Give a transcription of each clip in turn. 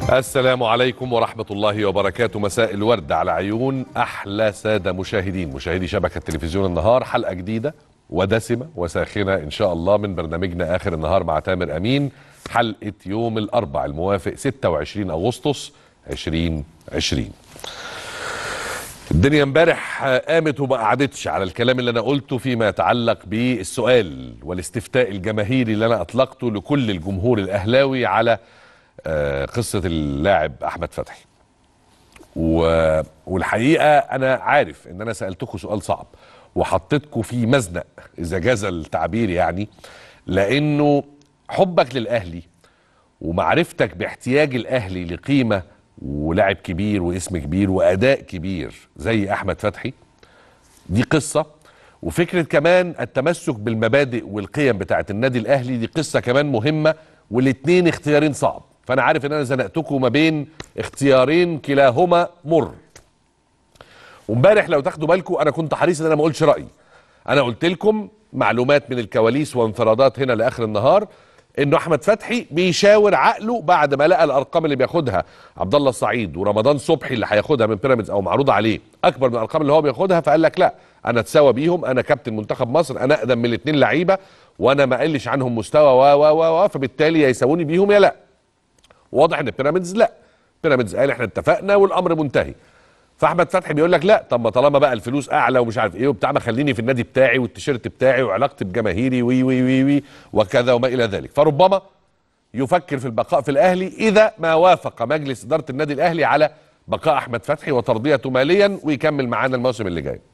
السلام عليكم ورحمة الله وبركاته مساء الورد على عيون أحلى سادة مشاهدين مشاهدي شبكة تلفزيون النهار حلقة جديدة ودسمة وساخنة إن شاء الله من برنامجنا آخر النهار مع تامر أمين حلقة يوم الأربع الموافق 26 أغسطس 2020 الدنيا امبارح قامت وما قعدتش على الكلام اللي انا قلته فيما يتعلق بالسؤال والاستفتاء الجماهيري اللي انا اطلقته لكل الجمهور الاهلاوي على آه، قصه اللاعب احمد فتحي و... والحقيقه انا عارف ان انا سالتكم سؤال صعب وحطيتكم في مزنق اذا جاز التعبير يعني لانه حبك للاهلي ومعرفتك باحتياج الاهلي لقيمه ولاعب كبير واسم كبير واداء كبير زي احمد فتحي دي قصه وفكره كمان التمسك بالمبادئ والقيم بتاعه النادي الاهلي دي قصه كمان مهمه والاثنين اختيارين صعب فانا عارف ان انا زنقتكم ما بين اختيارين كلاهما مر وامبارح لو تاخدوا بالكم انا كنت حريص ان انا ما اقولش رايي انا قلت لكم معلومات من الكواليس وانفرادات هنا لاخر النهار انه احمد فتحي بيشاور عقله بعد ما لقى الارقام اللي بياخدها عبد الله السعيد ورمضان صبحي اللي هياخدها من بيراميدز او معروضه عليه اكبر من الارقام اللي هو بياخدها فقال لك لا انا اتساوى بيهم انا كابتن منتخب مصر انا اقدم من الاثنين لعيبه وانا ما قلش عنهم مستوى و و و و فبالتالي يا يساووني بيهم يا لا واضح ان بيراميدز لا بيراميدز قال احنا اتفقنا والامر منتهي فاحمد فتحي بيقول لك لا طب ما طالما بقى الفلوس اعلى ومش عارف ايه وبتاع ما خليني في النادي بتاعي والتيشيرت بتاعي وعلاقتي بجماهيري وي وي وي وي وكذا وما الى ذلك فربما يفكر في البقاء في الاهلي اذا ما وافق مجلس اداره النادي الاهلي على بقاء احمد فتحي وترضيته ماليا ويكمل معانا الموسم اللي جاي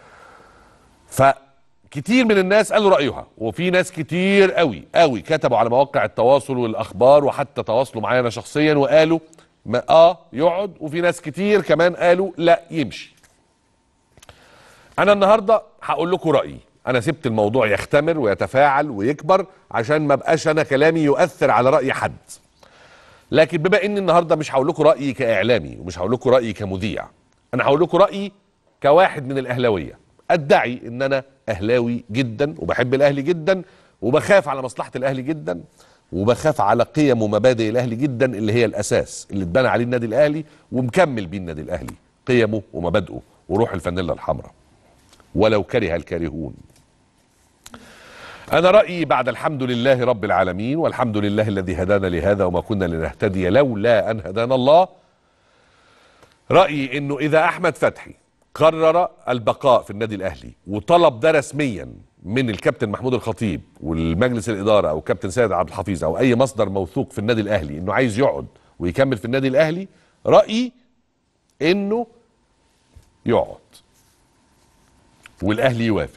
فكتير من الناس قالوا رايها وفي ناس كتير قوي قوي كتبوا على مواقع التواصل والاخبار وحتى تواصلوا معايا انا شخصيا وقالوا ما اه يقعد وفي ناس كتير كمان قالوا لا يمشي انا النهارده هقول لكم رايي انا سبت الموضوع يختمر ويتفاعل ويكبر عشان ما بقاش انا كلامي يؤثر على راي حد لكن بما اني النهارده مش هقول لكم رايي كاعلامي ومش هقول لكم رايي كمذيع انا هقول لكم رايي كواحد من الاهلاويه ادعي ان انا اهلاوي جدا وبحب الاهلي جدا وبخاف على مصلحه الاهلي جدا وبخاف على قيم ومبادئ الاهلي جدا اللي هي الاساس اللي اتبنى عليه النادي الاهلي ومكمل بيه النادي الاهلي قيمه ومبادئه وروح الفانيلا الحمراء ولو كره الكارهون أنا رأيي بعد الحمد لله رب العالمين والحمد لله الذي هدانا لهذا وما كنا لنهتدي لولا أن هدانا الله رأيي أنه إذا أحمد فتحي قرر البقاء في النادي الأهلي وطلب ده رسميا من الكابتن محمود الخطيب والمجلس الإدارة أو كابتن سيد عبد الحفيظ أو أي مصدر موثوق في النادي الأهلي أنه عايز يقعد ويكمل في النادي الأهلي رأيي أنه يقعد والأهلي يوافق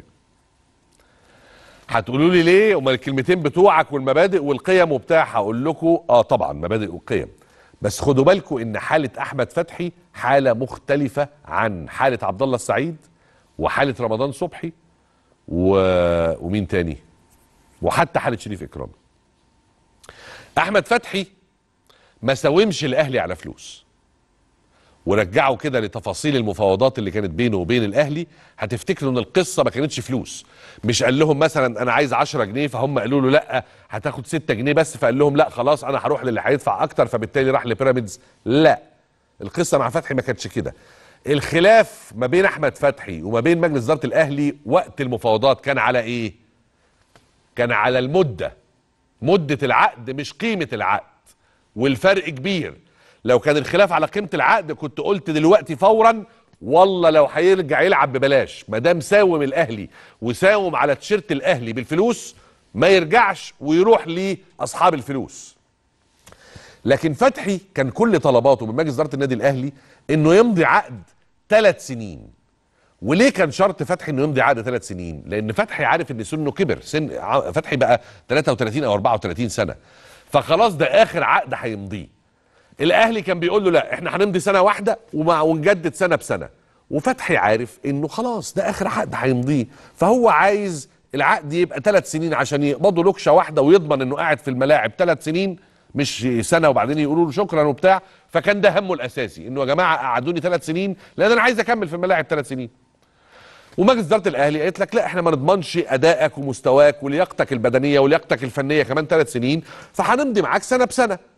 هتقولوا لي ليه امال الكلمتين بتوعك والمبادئ والقيم وبتاع هقول لكم اه طبعا مبادئ وقيم بس خدوا بالكم ان حاله احمد فتحي حاله مختلفه عن حاله عبد الله السعيد وحاله رمضان صبحي و... ومين تاني وحتى حاله شريف اكرامي احمد فتحي ما ساومش الاهلي على فلوس ورجعوا كده لتفاصيل المفاوضات اللي كانت بينه وبين الاهلي هتفتكروا ان القصه ما كانتش فلوس مش قال لهم مثلا انا عايز 10 جنيه فهم قالوا له لا هتاخد 6 جنيه بس فقال لهم لا خلاص انا هروح للي هيدفع اكتر فبالتالي راح لبيراميدز لا القصه مع فتحي ما كانتش كده الخلاف ما بين احمد فتحي وما بين مجلس اداره الاهلي وقت المفاوضات كان على ايه كان على المده مده العقد مش قيمه العقد والفرق كبير لو كان الخلاف على قيمه العقد كنت قلت دلوقتي فورا والله لو هيرجع يلعب ببلاش ما دام ساوم الاهلي وساوم على تيشيرت الاهلي بالفلوس ما يرجعش ويروح لاصحاب الفلوس لكن فتحي كان كل طلباته من مجلس اداره النادي الاهلي انه يمضي عقد ثلاث سنين وليه كان شرط فتحي انه يمضي عقد ثلاث سنين؟ لان فتحي عارف ان سنه كبر، سن ع- فتحي بقى 33 او 34 سنه. فخلاص ده اخر عقد هيمضيه. الاهلي كان بيقول له لا احنا هنمضي سنه واحده ومع ونجدد سنه بسنه. وفتحي عارف انه خلاص ده اخر عقد هيمضيه، فهو عايز العقد يبقى ثلاث سنين عشان يقبضوا لكشه واحده ويضمن انه قاعد في الملاعب ثلاث سنين مش سنه وبعدين يقولوا له شكرا وبتاع فكان ده همه الاساسي انه يا جماعه قعدوني ثلاث سنين لان انا عايز اكمل في الملاعب ثلاث سنين. ومجلس اداره الاهلي قالت لك لا احنا ما نضمنش ادائك ومستواك ولياقتك البدنيه ولياقتك الفنيه كمان ثلاث سنين فهنمضي معاك سنه بسنه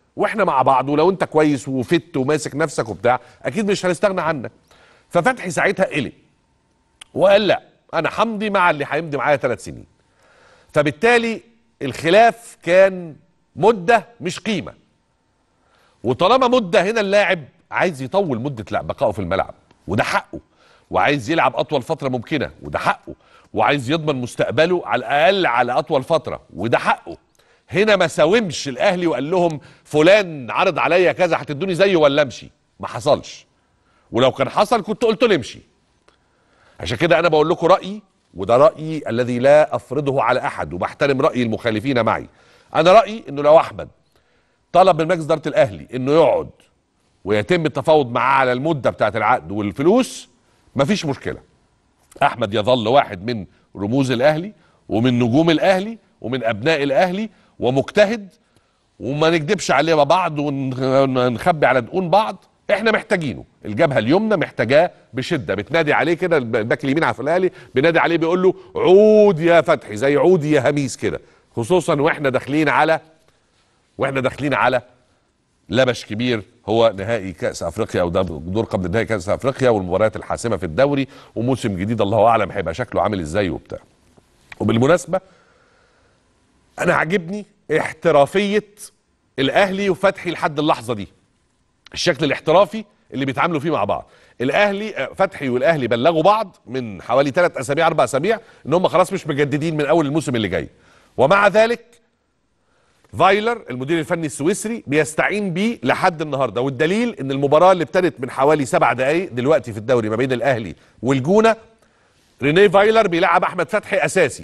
واحنا مع بعض ولو انت كويس وفت وماسك نفسك وبتاع اكيد مش هنستغنى عنك ففتحي ساعتها قلق وقال لا انا همضي مع اللي هيمضي معايا ثلاث سنين فبالتالي الخلاف كان مده مش قيمه وطالما مده هنا اللاعب عايز يطول مده لا بقائه في الملعب وده حقه وعايز يلعب اطول فتره ممكنه وده حقه وعايز يضمن مستقبله على الاقل على اطول فتره وده حقه هنا ما ساومش الاهلي وقال لهم فلان عرض عليا كذا هتدوني زيه ولا امشي ما حصلش ولو كان حصل كنت قلت له امشي عشان كده انا بقول لكم رايي وده رايي الذي لا افرضه على احد وبحترم راي المخالفين معي انا رايي انه لو احمد طلب من مجلس اداره الاهلي انه يقعد ويتم التفاوض معاه على المده بتاعه العقد والفلوس مفيش مشكله احمد يظل واحد من رموز الاهلي ومن نجوم الاهلي ومن ابناء الاهلي ومجتهد وما نكدبش عليه بعض ونخبي على دقون بعض احنا محتاجينه الجبهه اليمنى محتاجاه بشده بتنادي عليه كده الباك اليمين على الاهلي بينادي عليه بيقول له عود يا فتحي زي عود يا هميس كده خصوصا واحنا داخلين على واحنا داخلين على لبش كبير هو نهائي كاس افريقيا او ده دور قبل نهائي كاس افريقيا والمباريات الحاسمه في الدوري وموسم جديد الله اعلم هيبقى شكله عامل ازاي وبتاع وبالمناسبه انا عاجبني احترافيه الاهلي وفتحي لحد اللحظه دي الشكل الاحترافي اللي بيتعاملوا فيه مع بعض الاهلي فتحي والاهلي بلغوا بعض من حوالي ثلاث اسابيع اربع اسابيع ان هم خلاص مش مجددين من اول الموسم اللي جاي ومع ذلك فايلر المدير الفني السويسري بيستعين بيه لحد النهارده والدليل ان المباراه اللي ابتدت من حوالي سبع دقائق دلوقتي في الدوري ما بين الاهلي والجونه ريني فايلر بيلعب احمد فتحي اساسي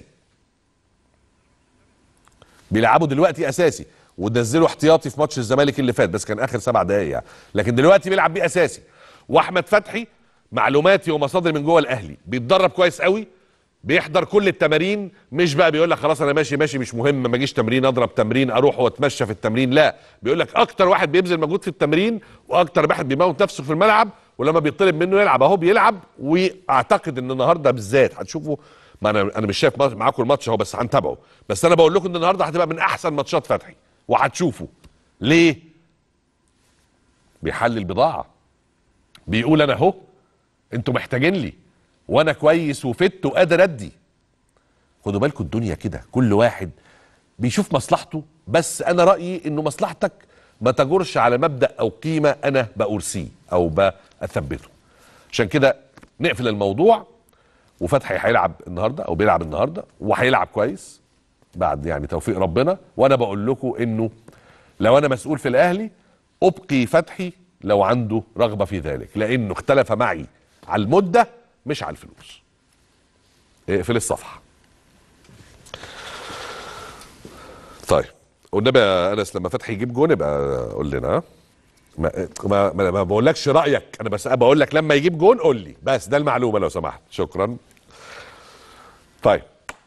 بيلعبوا دلوقتي اساسي ونزله احتياطي في ماتش الزمالك اللي فات بس كان اخر سبع دقائق يعني لكن دلوقتي بيلعب بيه اساسي واحمد فتحي معلوماتي ومصادر من جوه الاهلي بيتدرب كويس قوي بيحضر كل التمارين مش بقى بيقول لك خلاص انا ماشي ماشي مش مهم ما اجيش تمرين اضرب تمرين اروح واتمشى في التمرين لا بيقول لك اكتر واحد بيبذل مجهود في التمرين واكتر واحد بيموت نفسه في الملعب ولما بيطلب منه يلعب اهو بيلعب واعتقد ان النهارده بالذات هتشوفوا ما انا انا مش شايف معاكم الماتش اهو بس هنتابعه بس انا بقول لكم ان النهارده هتبقى من احسن ماتشات فتحي وهتشوفوا ليه بيحلل بضاعه بيقول انا اهو انتوا محتاجين لي وانا كويس وفت وقادر ادي خدوا بالكم الدنيا كده كل واحد بيشوف مصلحته بس انا رايي انه مصلحتك ما تجرش على مبدا او قيمه انا بأرسيه او بثبته عشان كده نقفل الموضوع وفتحي هيلعب النهارده او بيلعب النهارده وهيلعب كويس بعد يعني توفيق ربنا وانا بقول لكم انه لو انا مسؤول في الاهلي ابقي فتحي لو عنده رغبه في ذلك لانه اختلف معي على المده مش على الفلوس اقفل الصفحه طيب والنبي يا انس لما فتحي يجيب جون يبقى قول لنا ها ما ما, ما, ما بقولكش رايك انا بس بقول لك لما يجيب جون قول لي بس ده المعلومه لو سمحت شكرا طيب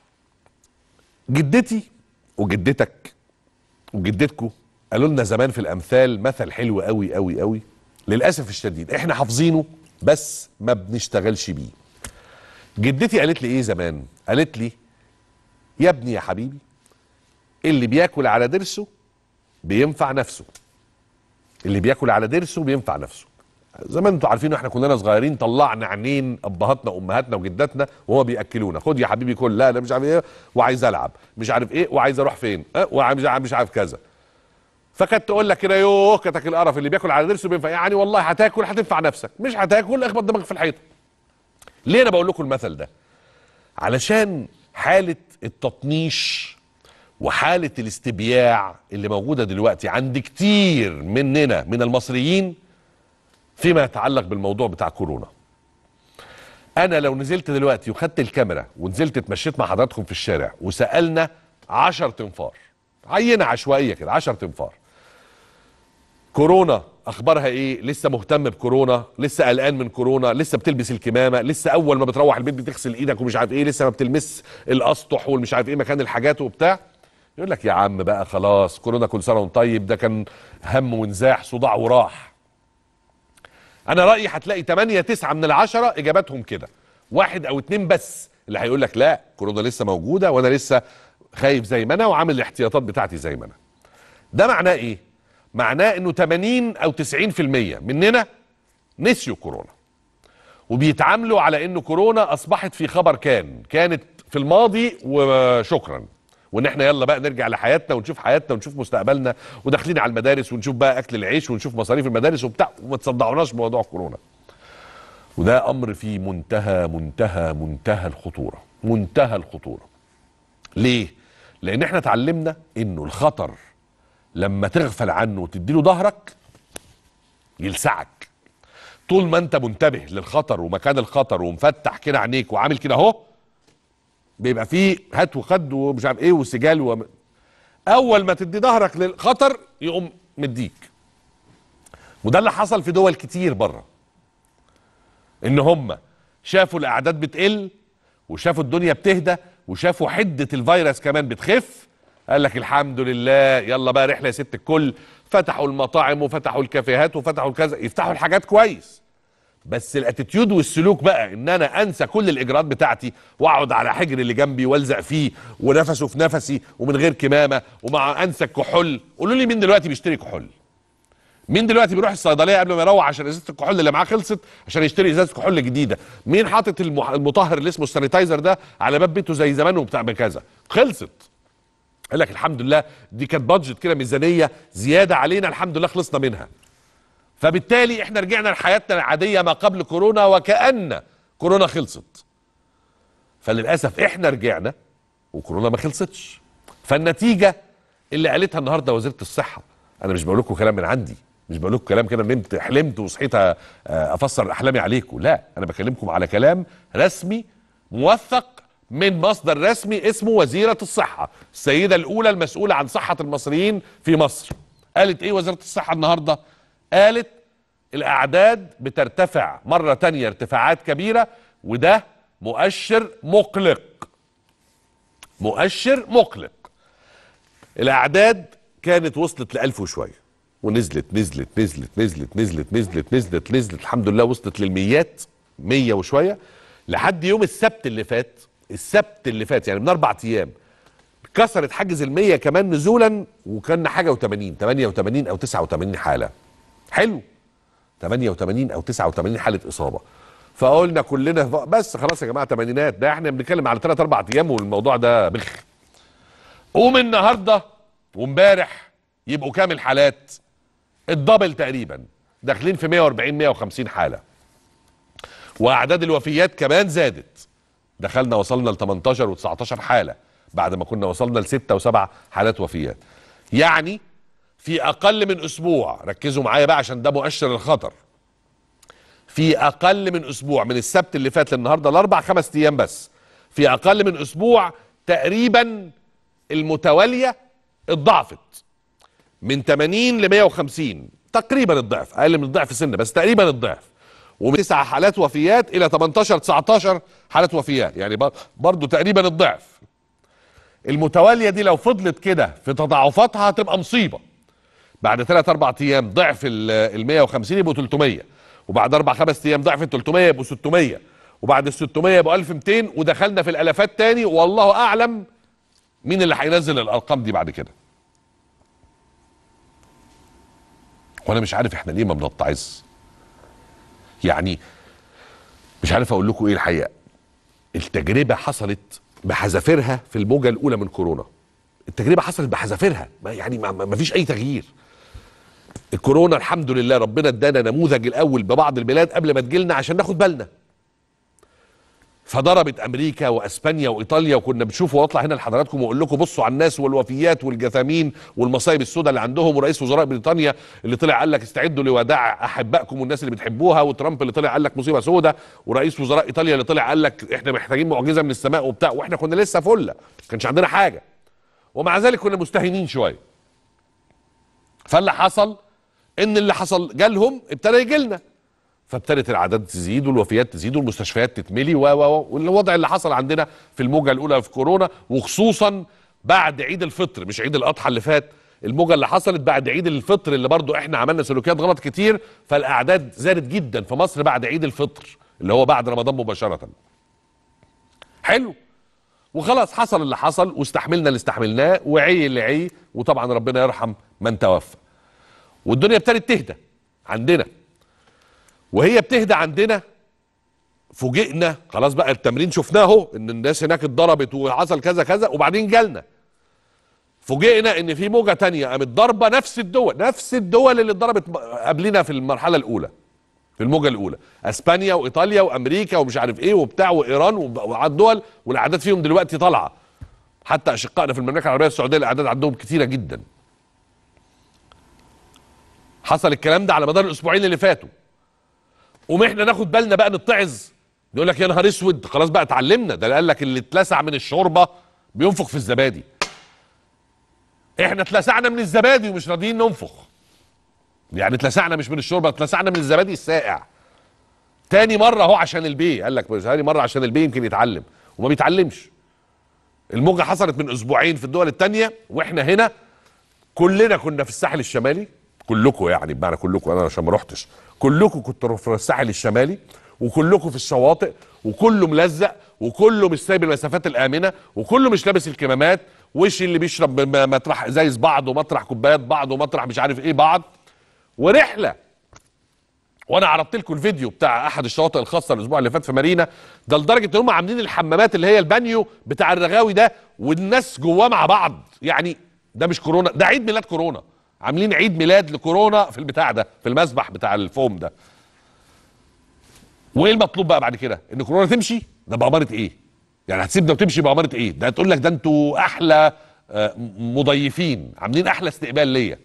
جدتي وجدتك وجدتكم قالوا لنا زمان في الامثال مثل حلو قوي قوي قوي للاسف الشديد احنا حافظينه بس ما بنشتغلش بيه جدتي قالت لي ايه زمان قالت لي يا ابني يا حبيبي اللي بياكل على ضرسه بينفع نفسه اللي بياكل على ضرسه بينفع نفسه زمان انتوا عارفين احنا كلنا صغيرين طلعنا عينين ابهاتنا وامهاتنا وجداتنا وهو بياكلونا خد يا حبيبي كل لا انا مش عارف ايه وعايز العب مش عارف ايه وعايز اروح فين اه ومش عارف مش عارف كذا فكانت تقول لك كده يوه كتك القرف اللي بياكل على ضرسه بينفع يعني والله هتاكل هتنفع نفسك مش هتاكل اخبط دماغك في الحيطه ليه انا بقول لكم المثل ده علشان حاله التطنيش وحاله الاستبياع اللي موجوده دلوقتي عند كتير مننا من المصريين فيما يتعلق بالموضوع بتاع كورونا انا لو نزلت دلوقتي وخدت الكاميرا ونزلت اتمشيت مع حضراتكم في الشارع وسالنا 10 تنفار عينه عشوائيه كده 10 تنفار كورونا اخبارها ايه لسه مهتم بكورونا لسه قلقان من كورونا لسه بتلبس الكمامه لسه اول ما بتروح البيت بتغسل ايدك ومش عارف ايه لسه ما بتلمس الاسطح والمش عارف ايه مكان الحاجات وبتاع يقول لك يا عم بقى خلاص كورونا كل سنه وانت طيب ده كان هم ونزاح صداع وراح انا رايي هتلاقي 8 9 من العشرة اجاباتهم كده واحد او اتنين بس اللي هيقول لك لا كورونا لسه موجوده وانا لسه خايف زي ما انا وعامل الاحتياطات بتاعتي زي ما انا ده معناه ايه معناه انه 80 او 90% مننا نسيوا كورونا وبيتعاملوا على انه كورونا اصبحت في خبر كان كانت في الماضي وشكرا وان احنا يلا بقى نرجع لحياتنا ونشوف حياتنا ونشوف مستقبلنا وداخلين على المدارس ونشوف بقى اكل العيش ونشوف مصاريف المدارس وبتاع وما تصدعوناش بموضوع كورونا وده امر في منتهى منتهى منتهى الخطوره منتهى الخطوره ليه لان احنا اتعلمنا انه الخطر لما تغفل عنه وتديله ظهرك يلسعك طول ما انت منتبه للخطر ومكان الخطر ومفتح كده عينيك وعامل كده اهو بيبقى فيه هات وخد ومش عارف ايه وسجال وم... اول ما تدي ظهرك للخطر يقوم مديك وده اللي حصل في دول كتير بره ان هم شافوا الاعداد بتقل وشافوا الدنيا بتهدى وشافوا حده الفيروس كمان بتخف قال لك الحمد لله يلا بقى رحله يا ست الكل فتحوا المطاعم وفتحوا الكافيهات وفتحوا الكذا يفتحوا الحاجات كويس بس الاتيتيود والسلوك بقى ان انا انسى كل الاجراءات بتاعتي واقعد على حجر اللي جنبي والزق فيه ونفسه في نفسي ومن غير كمامه ومع انسى الكحول قولوا لي مين دلوقتي بيشتري كحول مين دلوقتي بيروح الصيدليه قبل ما يروح عشان ازازه الكحول اللي معاه خلصت عشان يشتري ازازه كحول جديده مين حاطط المح- المطهر اللي اسمه السانيتايزر ده على باب بيته زي زمان وبتاع بكذا خلصت قال لك الحمد لله دي كانت بادجت كده ميزانيه زياده علينا الحمد لله خلصنا منها فبالتالي احنا رجعنا لحياتنا العاديه ما قبل كورونا وكأن كورونا خلصت فللاسف احنا رجعنا وكورونا ما خلصتش فالنتيجه اللي قالتها النهارده وزيره الصحه انا مش بقول لكم كلام من عندي مش بقول لكم كلام كده نمت حلمت وصحيت آه، افسر احلامي عليكم لا انا بكلمكم على كلام رسمي موثق من مصدر رسمي اسمه وزيره الصحه السيده الاولى المسؤوله عن صحه المصريين في مصر قالت ايه وزيره الصحه النهارده قالت الاعداد بترتفع مره تانية ارتفاعات كبيره وده مؤشر مقلق مؤشر مقلق الاعداد كانت وصلت لألف وشويه ونزلت نزلت نزلت نزلت نزلت نزلت نزلت نزلت الحمد لله وصلت للميات مية وشويه لحد يوم السبت اللي فات السبت اللي فات يعني من اربع ايام كسرت حاجز المية كمان نزولا وكان حاجه و80 88 او 89 حاله حلو 88 او 89 حاله اصابه فقلنا كلنا بس خلاص يا جماعه تمانينات ده احنا بنتكلم على 3 4 ايام والموضوع ده بخ قوم النهارده وامبارح يبقوا كام الحالات الدبل تقريبا داخلين في 140 150 حاله واعداد الوفيات كمان زادت دخلنا وصلنا ل 18 و19 حاله بعد ما كنا وصلنا ل 6 و7 حالات وفيات يعني في اقل من اسبوع ركزوا معايا بقى عشان ده مؤشر الخطر في اقل من اسبوع من السبت اللي فات للنهارده الاربع خمس ايام بس في اقل من اسبوع تقريبا المتواليه اتضاعفت من 80 ل 150 تقريبا الضعف اقل من الضعف سنه بس تقريبا الضعف ومن تسع حالات وفيات الى 18 19 حالات وفيات يعني بر- برضو تقريبا الضعف المتواليه دي لو فضلت كده في تضاعفاتها هتبقى مصيبه بعد ثلاث اربع ايام ضعف ال 150 يبقوا 300 وبعد اربع خمس ايام ضعف ال 300 يبقوا 600 وبعد ال 600 يبقوا 1200 ودخلنا في الالافات تاني والله اعلم مين اللي هينزل الارقام دي بعد كده وانا مش عارف احنا ليه ما بنتعظ يعني مش عارف اقول لكم ايه الحقيقه التجربه حصلت بحذافيرها في الموجه الاولى من كورونا التجربه حصلت بحذافيرها ما- يعني ما, ما ما فيش اي تغيير الكورونا الحمد لله ربنا ادانا نموذج الاول ببعض البلاد قبل ما تجيلنا عشان ناخد بالنا فضربت امريكا واسبانيا وايطاليا وكنا بنشوف واطلع هنا لحضراتكم واقول لكم بصوا على الناس والوفيات والجثامين والمصايب السوداء اللي عندهم ورئيس وزراء بريطانيا اللي طلع قال لك استعدوا لوداع احبائكم والناس اللي بتحبوها وترامب اللي طلع قال لك مصيبه سوداء ورئيس وزراء ايطاليا اللي طلع قال لك احنا محتاجين معجزه من السماء وبتاع واحنا كنا لسه فله ما كانش عندنا حاجه ومع ذلك كنا مستهينين شويه فاللي حصل ان اللي حصل جالهم ابتدى يجي لنا فابتدت الاعداد تزيد والوفيات تزيد والمستشفيات تتملي و و و- والوضع اللي حصل عندنا في الموجه الاولى في كورونا وخصوصا بعد عيد الفطر مش عيد الاضحى اللي فات الموجه اللي حصلت بعد عيد الفطر اللي برضو احنا عملنا سلوكيات غلط كتير فالاعداد زادت جدا في مصر بعد عيد الفطر اللي هو بعد رمضان مباشره حلو وخلاص حصل اللي حصل واستحملنا اللي استحملناه وعي اللي عي وطبعا ربنا يرحم من توفى والدنيا ابتدت تهدى عندنا وهي بتهدى عندنا فوجئنا خلاص بقى التمرين شفناه اهو ان الناس هناك اتضربت وحصل كذا كذا وبعدين جالنا فوجئنا ان في موجه تانية قامت ضاربه نفس الدول نفس الدول اللي اتضربت قبلنا في المرحله الاولى في الموجه الاولى اسبانيا وايطاليا وامريكا ومش عارف ايه وبتاع وايران وعد دول والاعداد فيهم دلوقتي طالعه حتى اشقائنا في المملكه العربيه السعوديه الاعداد عندهم كثيره جدا حصل الكلام ده على مدار الاسبوعين اللي فاتوا قوم احنا ناخد بالنا بقى نتعظ يقول لك يا نهار اسود خلاص بقى اتعلمنا ده قال لك اللي اتلسع من الشوربه بينفخ في الزبادي احنا اتلسعنا من الزبادي ومش راضيين ننفخ يعني اتلسعنا مش من الشوربه اتلسعنا من الزبادي الساقع تاني مره اهو عشان البي قال لك تاني مره عشان البي يمكن يتعلم وما بيتعلمش الموجه حصلت من اسبوعين في الدول التانية واحنا هنا كلنا كنا في الساحل الشمالي كلكم يعني بمعنى كلكم انا عشان ما رحتش كلكم كنتوا في الساحل الشمالي وكلكم في الشواطئ وكله ملزق وكله مش سايب المسافات الامنه وكله مش لابس الكمامات وش اللي بيشرب مطرح ازايز بعض ومطرح كوبايات بعض ومطرح مش عارف ايه بعض ورحله وانا عرضت لكم الفيديو بتاع احد الشواطئ الخاصه الاسبوع اللي فات في مارينا ده لدرجه ان هم عاملين الحمامات اللي هي البانيو بتاع الرغاوي ده والناس جواه مع بعض يعني ده مش كورونا ده عيد ميلاد كورونا عاملين عيد ميلاد لكورونا في البتاع ده في المسبح بتاع الفوم ده وايه المطلوب بقى بعد كده ان كورونا تمشي ده بأمارة ايه يعني هتسيبنا وتمشي بأمارة ايه ده هتقول لك ده انتوا احلى آه، مضيفين عاملين احلى استقبال ليا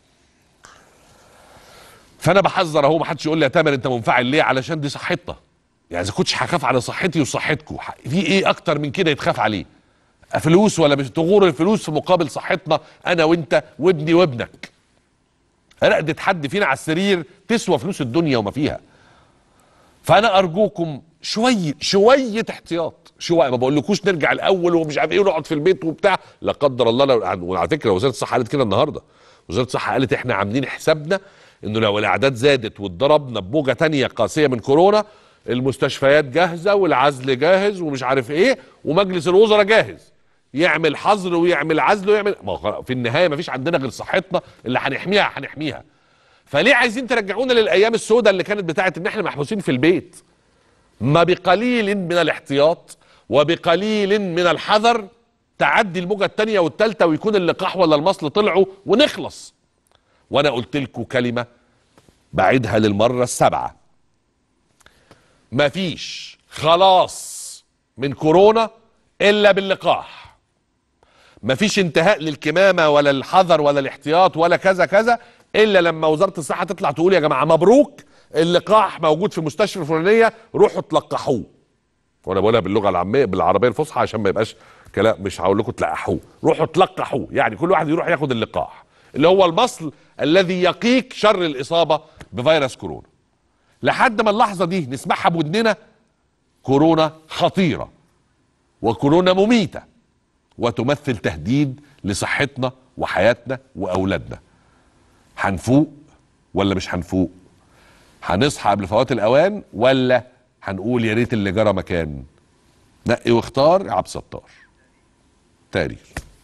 فانا بحذر اهو ما حدش يقول لي يا تامر انت منفعل ليه علشان دي صحتنا يعني اذا كنتش هخاف على صحتي وصحتكم في ايه اكتر من كده يتخاف عليه فلوس ولا مش تغور الفلوس في مقابل صحتنا انا وانت وابني وابنك رقدة حد فينا على السرير تسوى فلوس الدنيا وما فيها فانا ارجوكم شويه شويه احتياط شويه ما بقولكوش نرجع الاول ومش عارف ايه ونقعد في البيت وبتاع لا قدر الله لو وعلى فكره وزاره الصحه قالت كده النهارده وزاره الصحه قالت احنا عاملين حسابنا انه لو الاعداد زادت واتضربنا بموجه تانية قاسيه من كورونا المستشفيات جاهزه والعزل جاهز ومش عارف ايه ومجلس الوزراء جاهز يعمل حظر ويعمل عزل ويعمل في النهايه ما فيش عندنا غير صحتنا اللي هنحميها هنحميها فليه عايزين ترجعونا للايام السوداء اللي كانت بتاعت ان احنا محبوسين في البيت ما بقليل من الاحتياط وبقليل من الحذر تعدي الموجة الثانية والثالثة ويكون اللقاح ولا المصل طلعوا ونخلص وانا قلت لكم كلمة بعيدها للمرة السابعة مفيش خلاص من كورونا الا باللقاح مفيش انتهاء للكمامة ولا الحذر ولا الاحتياط ولا كذا كذا الا لما وزاره الصحه تطلع تقول يا جماعه مبروك اللقاح موجود في المستشفى الفلانيه روحوا تلقحوه وانا بقولها باللغه العاميه بالعربيه الفصحى عشان ما يبقاش كلام مش هقول لكم تلقحوه روحوا تلقحوه يعني كل واحد يروح ياخد اللقاح اللي هو المصل الذي يقيك شر الاصابه بفيروس كورونا لحد ما اللحظه دي نسمعها بودننا كورونا خطيره وكورونا مميته وتمثل تهديد لصحتنا وحياتنا واولادنا هنفوق ولا مش هنفوق هنصحى قبل فوات الاوان ولا هنقول يا ريت اللي جرى مكان نقي واختار يا عبد ستار تاريخ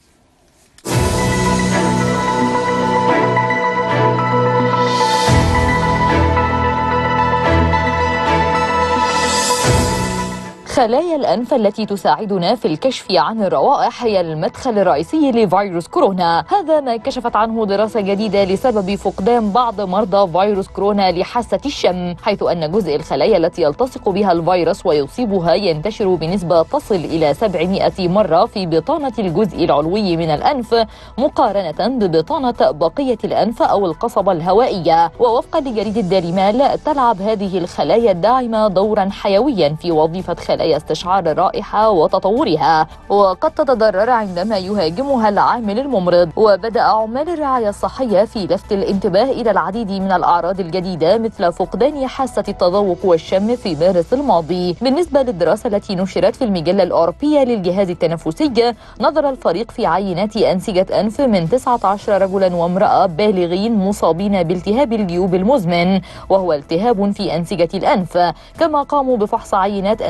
خلايا الأنف التي تساعدنا في الكشف عن الروائح هي المدخل الرئيسي لفيروس كورونا هذا ما كشفت عنه دراسة جديدة لسبب فقدان بعض مرضى فيروس كورونا لحاسة الشم حيث أن جزء الخلايا التي يلتصق بها الفيروس ويصيبها ينتشر بنسبة تصل إلى 700 مرة في بطانة الجزء العلوي من الأنف مقارنة ببطانة بقية الأنف أو القصبة الهوائية ووفقا لجريدة ديلي مال تلعب هذه الخلايا الداعمة دورا حيويا في وظيفة خلايا استشعار الرائحة وتطورها وقد تتضرر عندما يهاجمها العامل الممرض وبدأ عمال الرعاية الصحية في لفت الانتباه إلى العديد من الأعراض الجديدة مثل فقدان حاسة التذوق والشم في مارس الماضي بالنسبة للدراسة التي نشرت في المجلة الأوروبية للجهاز التنفسي نظر الفريق في عينات أنسجة أنف من 19 رجلا وامرأة بالغين مصابين بالتهاب الجيوب المزمن وهو التهاب في أنسجة الأنف كما قاموا بفحص عينات أنسجة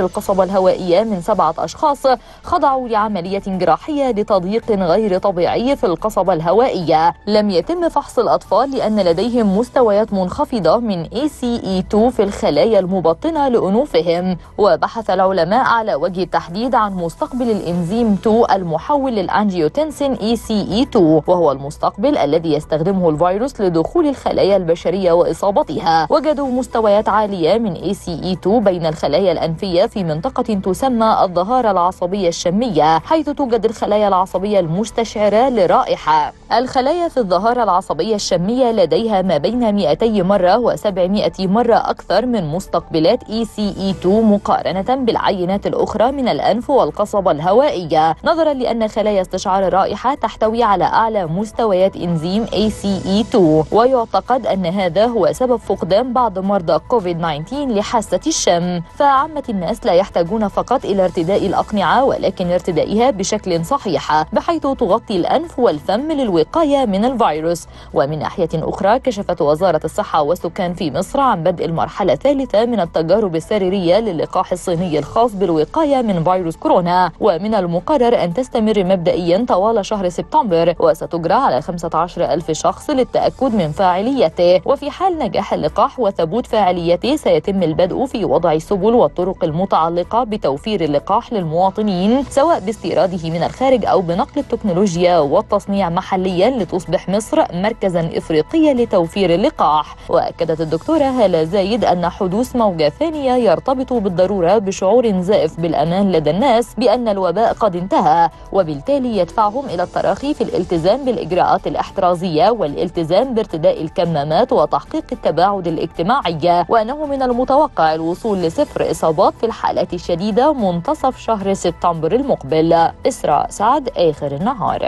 القصبة الهوائية من سبعة أشخاص خضعوا لعملية جراحية لتضييق غير طبيعي في القصبة الهوائية لم يتم فحص الأطفال لأن لديهم مستويات منخفضة من ACE2 في الخلايا المبطنة لأنوفهم وبحث العلماء على وجه التحديد عن مستقبل الإنزيم 2 المحول للأنجيوتنسين ECE2 وهو المستقبل الذي يستخدمه الفيروس لدخول الخلايا البشرية وإصابتها وجدوا مستويات عالية من ACE2 بين الخلايا الأنفية في منطقة تسمى الظهارة العصبية الشمية حيث توجد الخلايا العصبية المستشعرة لرائحة الخلايا في الظهارة العصبية الشمية لديها ما بين 200 مرة و700 مرة أكثر من مستقبلات ECE2 مقارنة بالعينات الأخرى من الأنف والقصبة الهوائية نظرا لأن خلايا استشعار الرائحة تحتوي على أعلى مستويات إنزيم ACE2 ويعتقد أن هذا هو سبب فقدان بعض مرضى كوفيد-19 لحاسة الشم فعامة الناس لا يحتاجون فقط إلى ارتداء الأقنعة ولكن ارتدائها بشكل صحيح بحيث تغطي الأنف والفم للوقاية من الفيروس ومن ناحية أخرى كشفت وزارة الصحة والسكان في مصر عن بدء المرحلة الثالثة من التجارب السريرية للقاح الصيني الخاص بالوقاية من فيروس كورونا ومن المقرر أن تستمر مبدئيا طوال شهر سبتمبر وستجرى على 15 ألف شخص للتأكد من فاعليته وفي حال نجاح اللقاح وثبوت فاعليته سيتم البدء في وضع السبل والطرق المتعلقة بتوفير اللقاح للمواطنين سواء باستيراده من الخارج أو بنقل التكنولوجيا والتصنيع محليا لتصبح مصر مركزا إفريقيا لتوفير اللقاح وأكدت الدكتورة هالة زايد أن حدوث موجة ثانية يرتبط بالضرورة بشعور زائف بالأمان لدى الناس بأن الوباء قد انتهى وبالتالي يدفعهم إلى التراخي في الالتزام بالإجراءات الاحترازية والالتزام بارتداء الكمامات وتحقيق التباعد الاجتماعي وأنه من المتوقع الوصول لصفر إصابات في الحالات الشديدة منتصف شهر سبتمبر المقبل إسراء سعد آخر النهار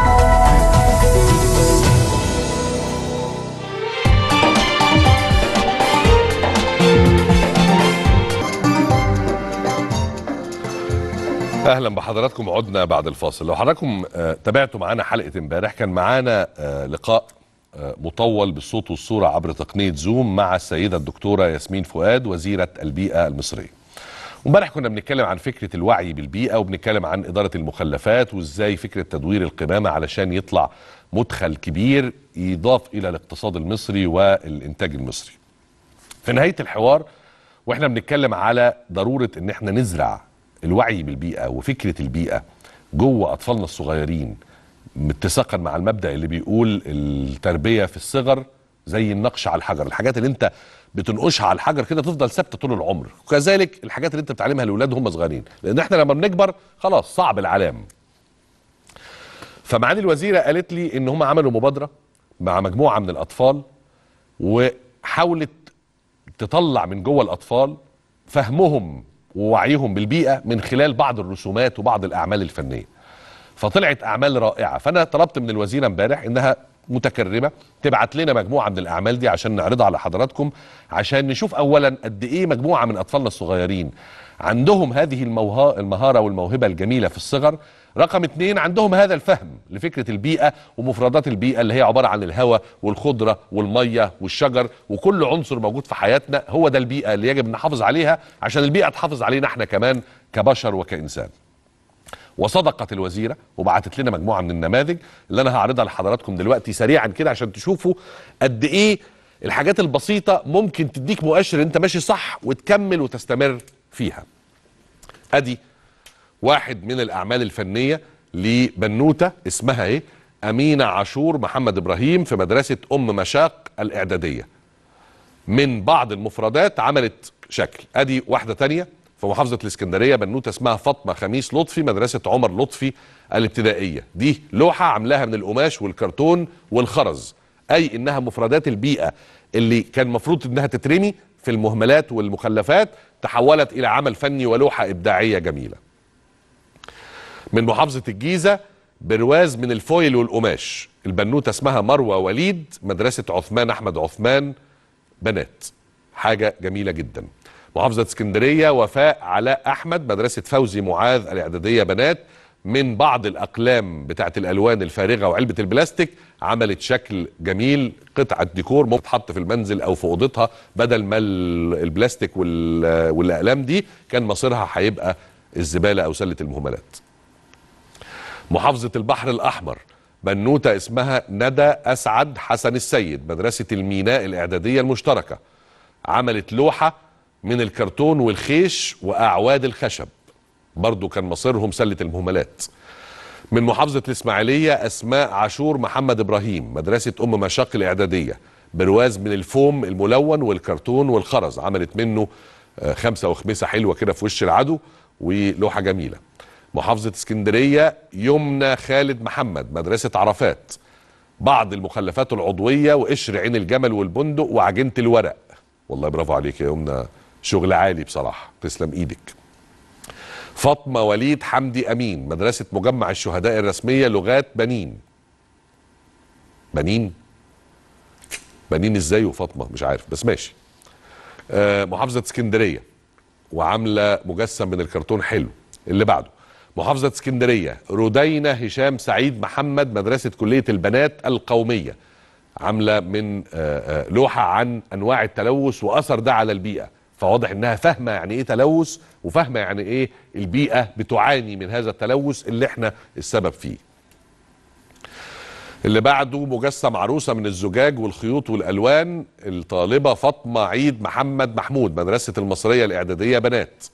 اهلا بحضراتكم عدنا بعد الفاصل لو حضراتكم آه، تابعتوا معانا حلقه امبارح كان معانا آه، لقاء آه، مطول بالصوت والصوره عبر تقنيه زوم مع السيده الدكتوره ياسمين فؤاد وزيره البيئه المصريه وامبارح كنا بنتكلم عن فكره الوعي بالبيئه وبنتكلم عن اداره المخلفات وازاي فكره تدوير القمامه علشان يطلع مدخل كبير يضاف الى الاقتصاد المصري والانتاج المصري في نهايه الحوار واحنا بنتكلم على ضروره ان احنا نزرع الوعي بالبيئه وفكره البيئه جوه اطفالنا الصغيرين اتساقا مع المبدا اللي بيقول التربيه في الصغر زي النقش على الحجر الحاجات اللي انت بتنقشها على الحجر كده تفضل ثابته طول العمر وكذلك الحاجات اللي انت بتعلمها لاولاد هم صغيرين لان احنا لما بنكبر خلاص صعب العلام فمعالي الوزيره قالت لي ان هم عملوا مبادره مع مجموعه من الاطفال وحاولت تطلع من جوه الاطفال فهمهم ووعيهم بالبيئه من خلال بعض الرسومات وبعض الاعمال الفنيه فطلعت اعمال رائعه فانا طلبت من الوزيره امبارح انها متكرمه تبعت لنا مجموعه من الاعمال دي عشان نعرضها على حضراتكم عشان نشوف اولا قد ايه مجموعه من اطفالنا الصغيرين عندهم هذه الموها المهاره والموهبه الجميله في الصغر رقم اتنين عندهم هذا الفهم لفكره البيئه ومفردات البيئه اللي هي عباره عن الهواء والخضره والميه والشجر وكل عنصر موجود في حياتنا هو ده البيئه اللي يجب نحافظ عليها عشان البيئه تحافظ علينا احنا كمان كبشر وكانسان وصدقت الوزيره وبعتت لنا مجموعه من النماذج اللي انا هعرضها لحضراتكم دلوقتي سريعا كده عشان تشوفوا قد ايه الحاجات البسيطه ممكن تديك مؤشر انت ماشي صح وتكمل وتستمر فيها ادي واحد من الاعمال الفنيه لبنوته اسمها ايه امينه عاشور محمد ابراهيم في مدرسه ام مشاق الاعداديه من بعض المفردات عملت شكل ادي واحده تانية في محافظه الاسكندريه بنوته اسمها فاطمه خميس لطفي مدرسه عمر لطفي الابتدائيه دي لوحه عاملاها من القماش والكرتون والخرز اي انها مفردات البيئه اللي كان المفروض انها تترمي في المهملات والمخلفات تحولت الى عمل فني ولوحه ابداعيه جميله من محافظه الجيزه برواز من الفويل والقماش البنوته اسمها مروه وليد مدرسه عثمان احمد عثمان بنات حاجه جميله جدا محافظه اسكندريه وفاء علاء احمد مدرسه فوزي معاذ الاعداديه بنات من بعض الاقلام بتاعت الالوان الفارغه وعلبه البلاستيك عملت شكل جميل قطعه ديكور ممكن تتحط في المنزل او في اوضتها بدل ما ال- البلاستيك وال- والاقلام دي كان مصيرها هيبقى الزباله او سله المهملات محافظة البحر الأحمر بنوتة اسمها ندى أسعد حسن السيد مدرسة الميناء الإعدادية المشتركة عملت لوحة من الكرتون والخيش وأعواد الخشب برضو كان مصيرهم سلة المهملات من محافظة الإسماعيلية أسماء عاشور محمد إبراهيم مدرسة أم مشاق الإعدادية برواز من الفوم الملون والكرتون والخرز عملت منه آه، خمسة وخمسة حلوة كده في وش العدو ولوحة جميلة محافظة اسكندرية يمنى خالد محمد مدرسة عرفات بعض المخلفات العضوية وقشر عين الجمل والبندق وعجينة الورق والله برافو عليك يا يمنى شغل عالي بصراحة تسلم ايدك فاطمة وليد حمدي أمين مدرسة مجمع الشهداء الرسمية لغات بنين بنين بنين ازاي وفاطمة مش عارف بس ماشي آه محافظة اسكندرية وعاملة مجسم من الكرتون حلو اللي بعده محافظة اسكندرية رودينا هشام سعيد محمد مدرسة كلية البنات القومية عاملة من آه، آه، لوحة عن أنواع التلوث وأثر ده على البيئة فواضح إنها فاهمة يعني إيه تلوث وفاهمة يعني إيه البيئة بتعاني من هذا التلوث اللي إحنا السبب فيه اللي بعده مجسم عروسه من الزجاج والخيوط والالوان الطالبه فاطمه عيد محمد محمود مدرسه المصريه الاعداديه بنات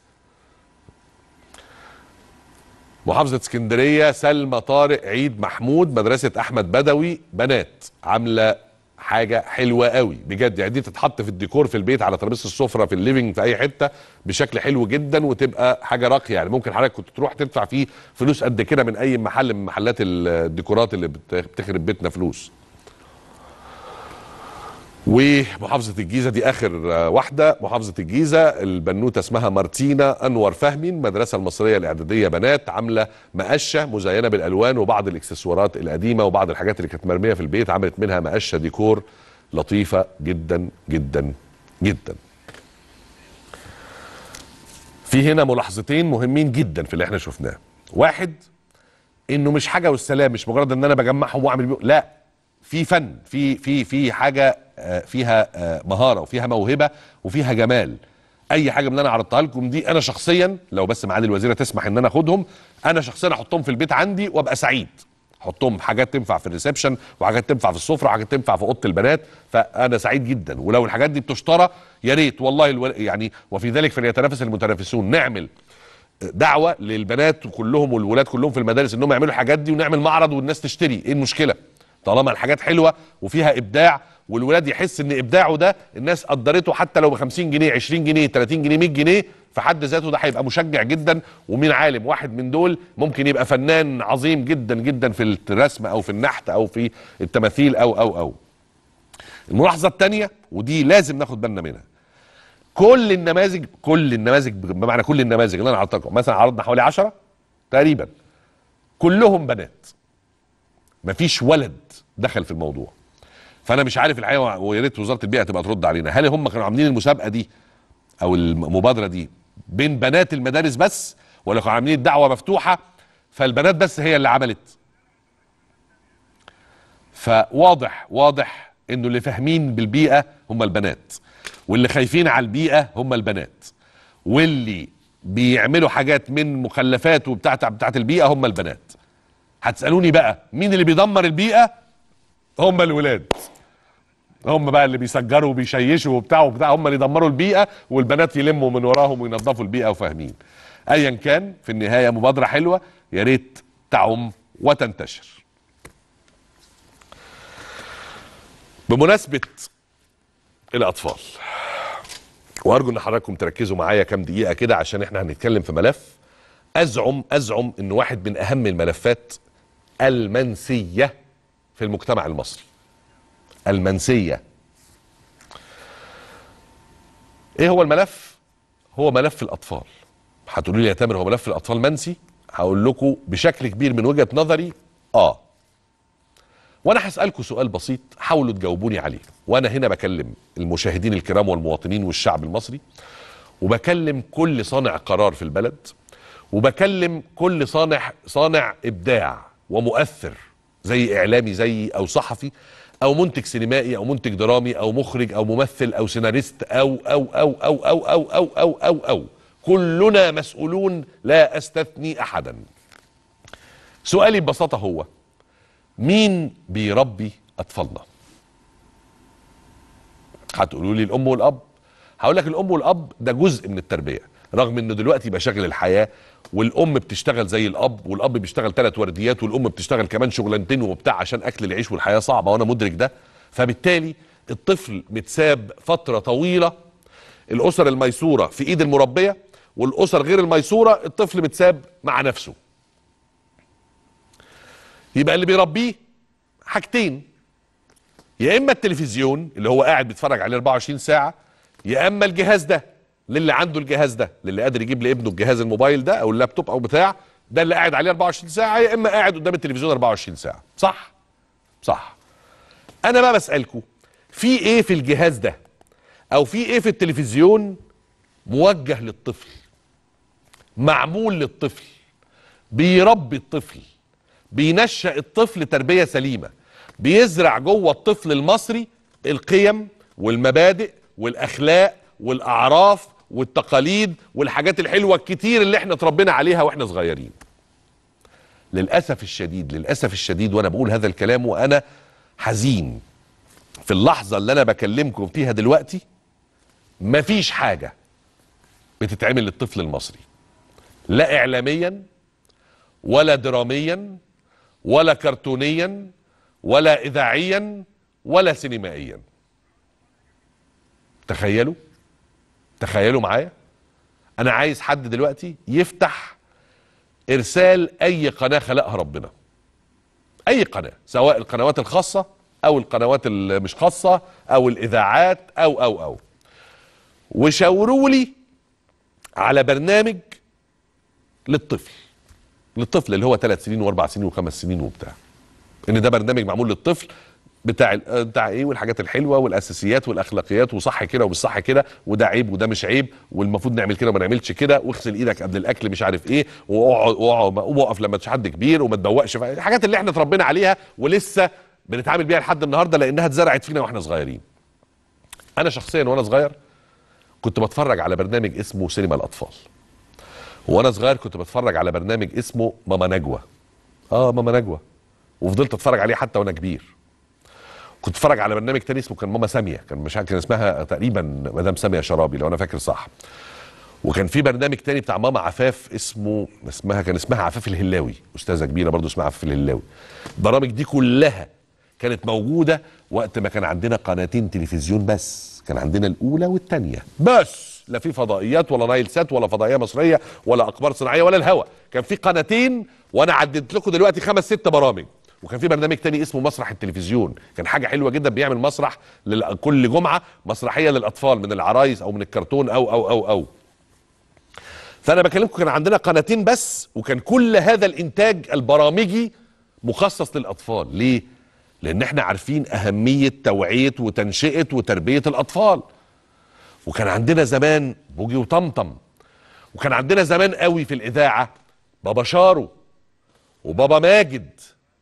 محافظه اسكندريه سلمى طارق عيد محمود مدرسه احمد بدوي بنات عامله حاجه حلوه قوي بجد يعني دي تتحط في الديكور في البيت على ترابيزه السفره في الليفينج في اي حته بشكل حلو جدا وتبقى حاجه راقيه يعني ممكن حضرتك كنت تروح تدفع فيه فلوس قد كده من اي محل من محلات الديكورات اللي بت- بتخرب بيتنا فلوس ومحافظة الجيزة دي آخر آه، واحدة محافظة الجيزة البنوتة اسمها مارتينا أنور فهمي المدرسة المصرية الإعدادية بنات عاملة مقشة مزينة بالألوان وبعض الإكسسوارات القديمة وبعض الحاجات اللي كانت مرمية في البيت عملت منها مقشة ديكور لطيفة جدا جدا جدا في هنا ملاحظتين مهمين جدا في اللي احنا شفناه واحد انه مش حاجه والسلام مش مجرد ان انا بجمعهم واعمل بيهم لا في فن في في في حاجه آه، فيها آه، مهاره وفيها موهبه وفيها جمال اي حاجه من اللي انا عرضتها لكم دي انا شخصيا لو بس معالي الوزيره تسمح ان انا اخدهم انا شخصيا احطهم في البيت عندي وابقى سعيد احطهم حاجات تنفع في الريسبشن وحاجات تنفع في السفره وحاجات تنفع في اوضه البنات فانا سعيد جدا ولو الحاجات دي بتشترى يا ريت والله الو... يعني وفي ذلك فليتنافس المتنافسون نعمل دعوه للبنات كلهم والولاد كلهم في المدارس انهم يعملوا الحاجات دي ونعمل معرض والناس تشتري ايه المشكله طالما الحاجات حلوه وفيها ابداع والولاد يحس ان ابداعه ده الناس قدرته حتى لو ب 50 جنيه 20 جنيه 30 جنيه 100 جنيه في حد ذاته ده هيبقى مشجع جدا ومين عالم واحد من دول ممكن يبقى فنان عظيم جدا جدا في الرسم او في النحت او في التماثيل او او او الملاحظه الثانيه ودي لازم ناخد بالنا منها كل النماذج كل النماذج بمعنى كل النماذج اللي انا عرضتها لكم مثلا عرضنا حوالي 10 تقريبا كلهم بنات مفيش ولد دخل في الموضوع فانا مش عارف الحقيقه ويا ريت وزاره البيئه تبقى ترد علينا هل هم كانوا عاملين المسابقه دي او المبادره دي بين بنات المدارس بس ولا كانوا عاملين الدعوه مفتوحه فالبنات بس هي اللي عملت فواضح واضح انه اللي فاهمين بالبيئه هم البنات واللي خايفين على البيئه هم البنات واللي بيعملوا حاجات من مخلفات وبتاعت بتاعت البيئه هم البنات هتسالوني بقى مين اللي بيدمر البيئه هم الولاد هم بقى اللي بيسجروا وبيشيشوا وبتاع وبتاع هم اللي يدمروا البيئه والبنات يلموا من وراهم وينظفوا البيئه وفاهمين ايا كان في النهايه مبادره حلوه يا ريت تعم وتنتشر بمناسبه الاطفال وارجو ان حضراتكم تركزوا معايا كام دقيقه كده عشان احنا هنتكلم في ملف ازعم ازعم انه واحد من اهم الملفات المنسيه في المجتمع المصري المنسيه ايه هو الملف هو ملف الاطفال هتقولوا لي يا تامر هو ملف الاطفال منسي هقول لكم بشكل كبير من وجهه نظري اه وانا هسالكم سؤال بسيط حاولوا تجاوبوني عليه وانا هنا بكلم المشاهدين الكرام والمواطنين والشعب المصري وبكلم كل صانع قرار في البلد وبكلم كل صانع صانع ابداع ومؤثر زي اعلامي زي او صحفي او منتج سينمائي او منتج درامي او مخرج او ممثل او سيناريست او او او او او او او او او, أو. كلنا مسؤولون لا استثني احدا سؤالي ببساطه هو مين بيربي اطفالنا هتقولوا لي الام والاب هقول لك الام والاب ده جزء من التربيه رغم انه دلوقتي بقى شاغل الحياه والام بتشتغل زي الاب والاب بيشتغل ثلاث ورديات والام بتشتغل كمان شغلانتين وبتاع عشان اكل العيش والحياه صعبه وانا مدرك ده فبالتالي الطفل متساب فتره طويله الاسر الميسوره في ايد المربيه والاسر غير الميسوره الطفل متساب مع نفسه يبقى اللي بيربيه حاجتين يا اما التلفزيون اللي هو قاعد بيتفرج عليه 24 ساعه يا اما الجهاز ده للي عنده الجهاز ده للي قادر يجيب لابنه الجهاز الموبايل ده او اللابتوب او بتاع ده اللي قاعد عليه 24 ساعه يا اما قاعد قدام التلفزيون 24 ساعه صح صح انا بقى بسالكم في ايه في الجهاز ده او في ايه في التلفزيون موجه للطفل معمول للطفل بيربي الطفل بينشأ الطفل تربية سليمة بيزرع جوه الطفل المصري القيم والمبادئ والأخلاق والأعراف والتقاليد والحاجات الحلوة الكتير اللي احنا اتربينا عليها واحنا صغيرين للأسف الشديد للأسف الشديد وأنا بقول هذا الكلام وأنا حزين في اللحظة اللي أنا بكلمكم فيها دلوقتي مفيش حاجة بتتعمل للطفل المصري لا إعلاميا ولا دراميا ولا كرتونيا ولا اذاعيا ولا سينمائيا تخيلوا تخيلوا معايا انا عايز حد دلوقتي يفتح ارسال اي قناه خلقها ربنا اي قناه سواء القنوات الخاصه او القنوات المش خاصه او الاذاعات او او او وشاوروا لي على برنامج للطفل للطفل اللي هو ثلاث سنين واربع سنين وخمس سنين وبتاع ان ده برنامج معمول للطفل بتاع ال- بتاع ايه والحاجات الحلوه والاساسيات والاخلاقيات وصح كده ومش صح كده وده عيب وده مش عيب والمفروض نعمل كده وما نعملش كده واغسل ايدك قبل الاكل مش عارف ايه واقعد واقعد وقف لما تشوف حد كبير وما تدوقش في- الحاجات اللي احنا اتربينا عليها ولسه بنتعامل بيها لحد النهارده لانها اتزرعت فينا واحنا صغيرين انا شخصيا وانا صغير كنت بتفرج على برنامج اسمه سينما الاطفال وانا صغير كنت بتفرج على برنامج اسمه ماما نجوى اه ماما نجوى وفضلت اتفرج عليه حتى وانا كبير كنت اتفرج على برنامج تاني اسمه كان ماما ساميه كان مش عارف كان اسمها تقريبا مدام ساميه شرابي لو انا فاكر صح وكان في برنامج تاني بتاع ماما عفاف اسمه اسمها كان اسمها عفاف الهلاوي استاذه كبيره برضو اسمها عفاف الهلاوي البرامج دي كلها كانت موجوده وقت ما كان عندنا قناتين تلفزيون بس كان عندنا الاولى والثانيه بس لا في فضائيات ولا نايل سات ولا فضائيه مصريه ولا اقمار صناعيه ولا الهوا كان في قناتين وانا عديت لكم دلوقتي خمس ست برامج وكان في برنامج تاني اسمه مسرح التلفزيون كان حاجه حلوه جدا بيعمل مسرح لل- كل جمعه مسرحيه للاطفال من العرايس او من الكرتون او او او او فانا بكلمكم كان عندنا قناتين بس وكان كل هذا الانتاج البرامجي مخصص للاطفال ليه لان احنا عارفين اهميه توعيه وتنشئه وتربيه الاطفال وكان عندنا زمان بوجي وطمطم وكان عندنا زمان قوي في الاذاعه بابا شارو وبابا ماجد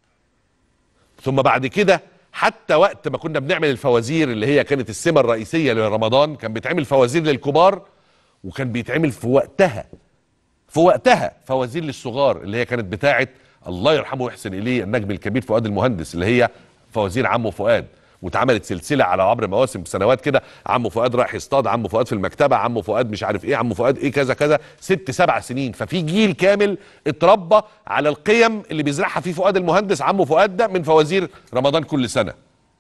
ثم بعد كده حتى وقت ما كنا بنعمل الفوازير اللي هي كانت السمه الرئيسيه لرمضان كان بيتعمل فوازير للكبار وكان بيتعمل في وقتها في وقتها فوازير للصغار اللي هي كانت بتاعه الله يرحمه ويحسن اليه النجم الكبير فؤاد المهندس اللي هي فوازير عمه فؤاد واتعملت سلسله على عبر مواسم سنوات كده عمه فؤاد رايح يصطاد عمه فؤاد في المكتبه عمه فؤاد مش عارف ايه عمه فؤاد ايه كذا كذا ست سبع سنين ففي جيل كامل اتربى على القيم اللي بيزرعها فيه فؤاد المهندس عمه فؤاد ده من فوازير رمضان كل سنه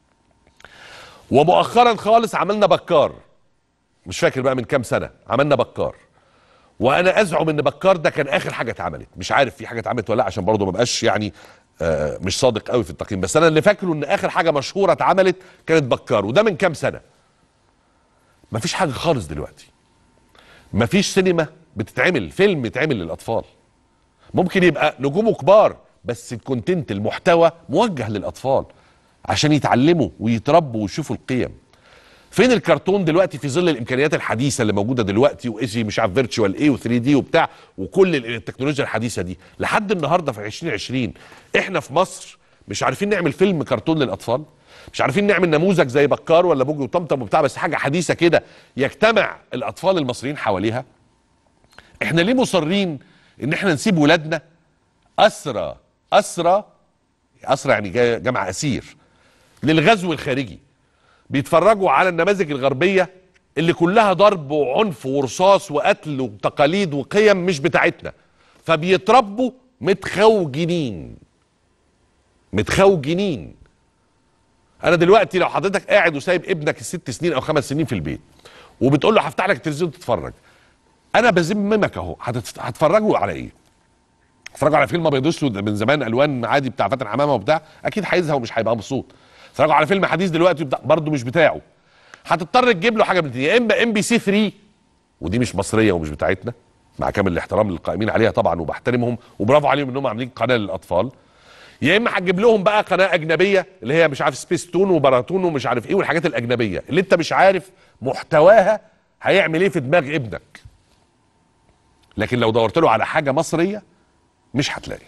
ومؤخرا خالص عملنا بكار مش فاكر بقى من كام سنه عملنا بكار وانا ازعم ان بكار ده كان اخر حاجه اتعملت مش عارف في حاجه اتعملت ولا لا عشان برضه ما بقاش يعني آه مش صادق قوي في التقييم بس انا اللي فاكره ان اخر حاجه مشهوره اتعملت كانت بكار وده من كام سنه مفيش حاجه خالص دلوقتي مفيش سينما بتتعمل فيلم يتعمل للاطفال ممكن يبقى نجومه كبار بس الكونتنت المحتوى موجه للاطفال عشان يتعلموا ويتربوا ويشوفوا القيم فين الكرتون دلوقتي في ظل الامكانيات الحديثه اللي موجوده دلوقتي وايجي مش عارف فيرتشوال ايه و3 دي وبتاع وكل ال- التكنولوجيا الحديثه دي لحد النهارده في 2020 احنا في مصر مش عارفين نعمل فيلم كرتون للاطفال مش عارفين نعمل نموذج زي بكار ولا بوجي وطمطم وبتاع بس حاجه حديثه كده يجتمع الاطفال المصريين حواليها احنا ليه مصرين ان احنا نسيب ولادنا اسرى اسرى اسرى يعني جاي- جمع اسير للغزو الخارجي بيتفرجوا على النماذج الغربيه اللي كلها ضرب وعنف ورصاص وقتل وتقاليد وقيم مش بتاعتنا فبيتربوا متخوجنين متخوجنين انا دلوقتي لو حضرتك قاعد وسايب ابنك الست سنين او خمس سنين في البيت وبتقول له هفتح لك التلفزيون تتفرج انا بذممك اهو هتتف- هتفرجوا على ايه اتفرجوا على فيلم ابيض اسود من زمان الوان عادي بتاع فاتن حمامه وبتاع اكيد هيزهق ومش هيبقى مبسوط اتفرجوا على فيلم حديث دلوقتي بتاع- برضه مش بتاعه هتضطر تجيب له حاجه من الاتنين. يا اما ام بي سي 3 ودي مش مصريه ومش بتاعتنا مع كامل الاحترام للقائمين عليها طبعا وبحترمهم وبرافو عليهم انهم عاملين قناه للاطفال يا اما هتجيب لهم بقى قناه اجنبيه اللي هي مش عارف سبيس تون وباراتون ومش عارف ايه والحاجات الاجنبيه اللي انت مش عارف محتواها هيعمل ايه في دماغ ابنك لكن لو دورت له على حاجه مصريه مش هتلاقي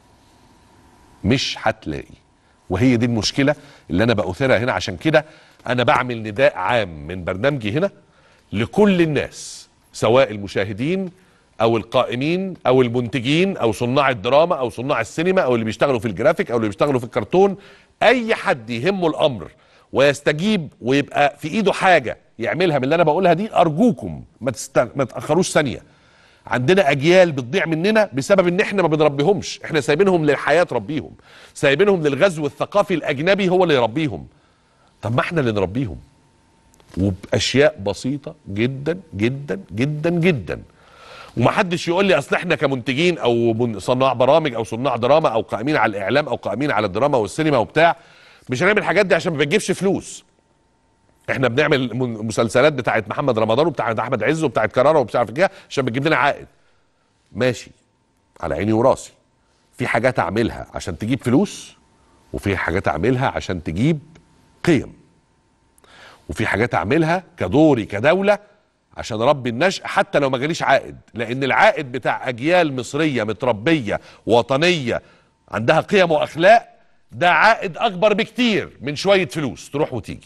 مش هتلاقي وهي دي المشكله اللي انا باثرها هنا عشان كده انا بعمل نداء عام من برنامجي هنا لكل الناس سواء المشاهدين او القائمين او المنتجين او صناع الدراما او صناع السينما او اللي بيشتغلوا في الجرافيك او اللي بيشتغلوا في الكرتون اي حد يهمه الامر ويستجيب ويبقى في ايده حاجه يعملها من اللي انا بقولها دي ارجوكم ما, تست... ما تاخروش ثانيه عندنا اجيال بتضيع مننا بسبب ان احنا ما بنربيهمش احنا سايبينهم للحياه تربيهم سايبينهم للغزو الثقافي الاجنبي هو اللي يربيهم طب ما احنا اللي نربيهم وباشياء بسيطه جدا جدا جدا جدا ومحدش يقول لي اصل احنا كمنتجين او من- صناع برامج او صناع دراما او قائمين على الاعلام او قائمين على الدراما والسينما وبتاع مش هنعمل الحاجات دي عشان ما بتجيبش فلوس احنا بنعمل من- مسلسلات بتاعت محمد رمضان وبتاعت احمد عز وبتاعت كرارة ومش عارف كده عشان بتجيب لنا عائد ماشي على عيني وراسي في حاجات اعملها عشان تجيب فلوس وفي حاجات اعملها عشان تجيب قيم وفي حاجات اعملها كدوري كدوله عشان اربي النشء حتى لو ما جاليش عائد لان العائد بتاع اجيال مصريه متربيه وطنيه عندها قيم واخلاق ده عائد اكبر بكتير من شويه فلوس تروح وتيجي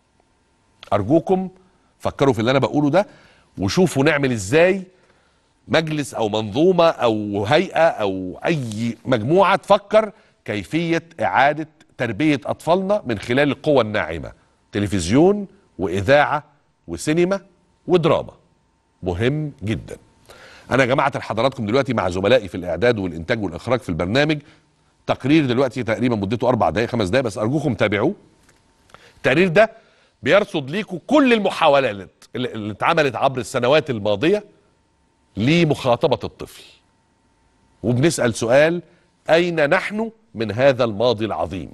ارجوكم فكروا في اللي انا بقوله ده وشوفوا نعمل ازاي مجلس او منظومه او هيئه او اي مجموعه تفكر كيفيه اعاده تربيه اطفالنا من خلال القوى الناعمه تلفزيون واذاعه وسينما ودراما مهم جدا انا جمعت لحضراتكم دلوقتي مع زملائي في الاعداد والانتاج والاخراج في البرنامج تقرير دلوقتي تقريبا مدته اربع دقائق خمس دقائق بس ارجوكم تابعوه التقرير ده بيرصد ليكم كل المحاولات اللي اللي اتعملت عبر السنوات الماضيه لمخاطبه الطفل وبنسال سؤال اين نحن من هذا الماضي العظيم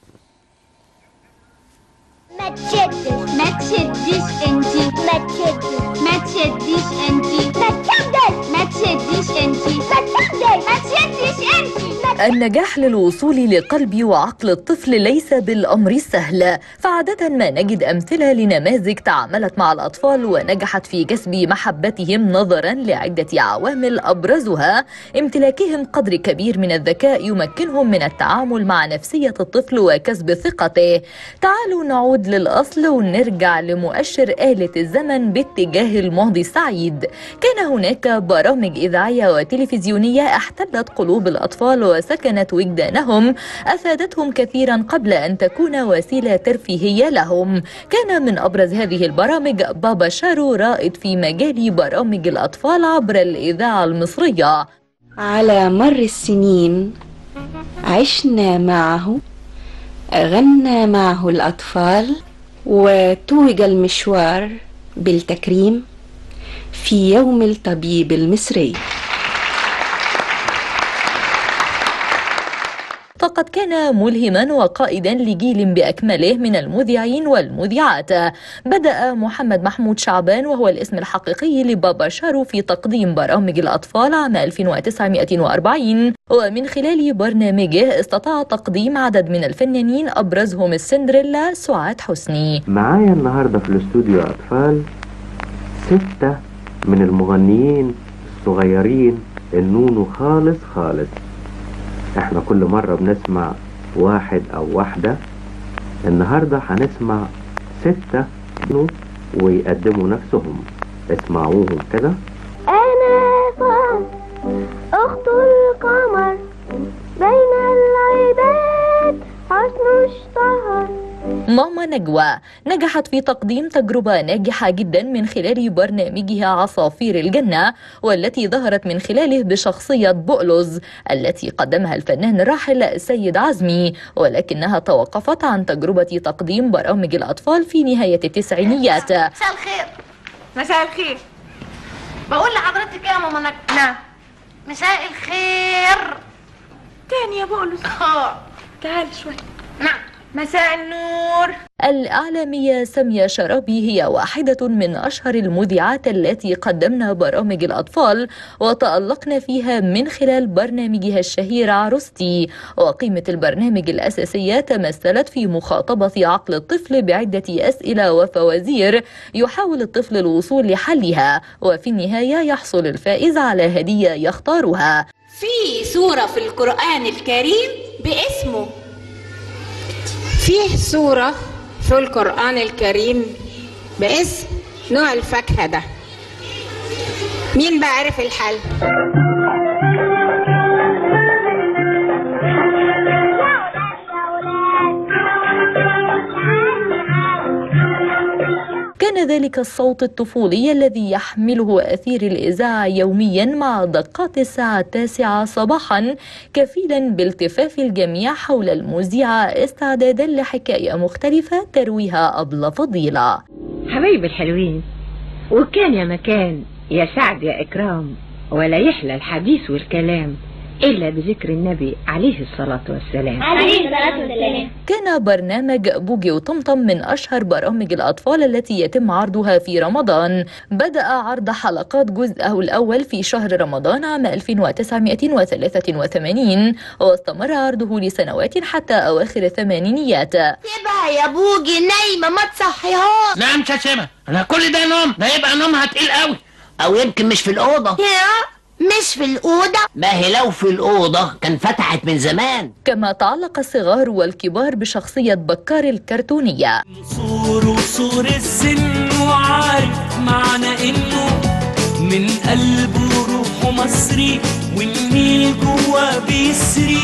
ما تشدش ما تشديش انتي ما تشدش ما تشديش انتي ما تشدش ما تشديش انتي ما تشدش ما تشديش انتي النجاح للوصول لقلب وعقل الطفل ليس بالأمر السهل فعادة ما نجد أمثلة لنماذج تعاملت مع الأطفال ونجحت في كسب محبتهم نظرا لعدة عوامل أبرزها امتلاكهم قدر كبير من الذكاء يمكنهم من التعامل مع نفسية الطفل وكسب ثقته تعالوا نعود للأصل ونرجع لمؤشر آلة الزمن باتجاه الماضي السعيد كان هناك برامج إذاعية وتلفزيونية احتلت قلوب الأطفال وسكنت وجدانهم أفادتهم كثيرا قبل أن تكون وسيلة ترفيهية لهم كان من أبرز هذه البرامج بابا شارو رائد في مجال برامج الأطفال عبر الإذاعة المصرية على مر السنين عشنا معه غنى معه الأطفال وتوج المشوار بالتكريم في يوم الطبيب المصري طاقة فقد كان ملهما وقائدا لجيل بأكمله من المذيعين والمذيعات بدأ محمد محمود شعبان وهو الاسم الحقيقي لبابا شارو في تقديم برامج الأطفال عام 1940 ومن خلال برنامجه استطاع تقديم عدد من الفنانين أبرزهم السندريلا سعاد حسني معايا النهاردة في الاستوديو أطفال ستة من المغنيين الصغيرين النونو خالص خالص احنا كل مرة بنسمع واحد أو واحدة النهاردة هنسمع ستة نونو ويقدموا نفسهم اسمعوهم كده أنا فار أخت القمر بين العباد حسن اشتهر ماما نجوى نجحت في تقديم تجربة ناجحة جدا من خلال برنامجها عصافير الجنة والتي ظهرت من خلاله بشخصية بؤلز التي قدمها الفنان الراحل سيد عزمي ولكنها توقفت عن تجربة تقديم برامج الأطفال في نهاية التسعينيات مساء الخير مساء الخير بقول لحضرتك ايه يا ماما نك نعم مساء الخير تاني يا بولس اه تعال شوي نعم مساء النور الإعلامية سامية شرابي هي واحدة من أشهر المذيعات التي قدمنا برامج الأطفال وتألقنا فيها من خلال برنامجها الشهير عروستي وقيمة البرنامج الأساسية تمثلت في مخاطبة عقل الطفل بعدة أسئلة وفوازير يحاول الطفل الوصول لحلها وفي النهاية يحصل الفائز على هدية يختارها في سورة في القرآن الكريم باسمه فيه سورة في القرآن الكريم باسم نوع الفاكهة ده مين بقى عرف الحل؟ كان ذلك الصوت الطفولي الذي يحمله أثير الإذاعة يوميا مع دقات الساعة التاسعة صباحا كفيلا بالتفاف الجميع حول المذيعة استعدادا لحكاية مختلفة ترويها أبلة فضيلة حبايب الحلوين وكان يا مكان يا سعد يا إكرام ولا يحلى الحديث والكلام إلا بذكر النبي عليه الصلاة والسلام عليه الصلاة والسلام كان برنامج بوجي وطمطم من أشهر برامج الأطفال التي يتم عرضها في رمضان بدأ عرض حلقات جزءه الأول في شهر رمضان عام 1983 واستمر عرضه لسنوات حتى أواخر الثمانينيات سيبها يا بوجي نايمة ما تصحيهاش نعم شاشمة انا كل ده نوم ده يبقى نومها تقيل قوي او يمكن مش في الاوضه يا مش في الأوضة ما هي لو في الاوضه كان فتحت من زمان كما تعلق الصغار والكبار بشخصية بكار الكرتونية صور وصور السن وعارف معنى انه من قلبه روحه مصري والنيل جوا بيسري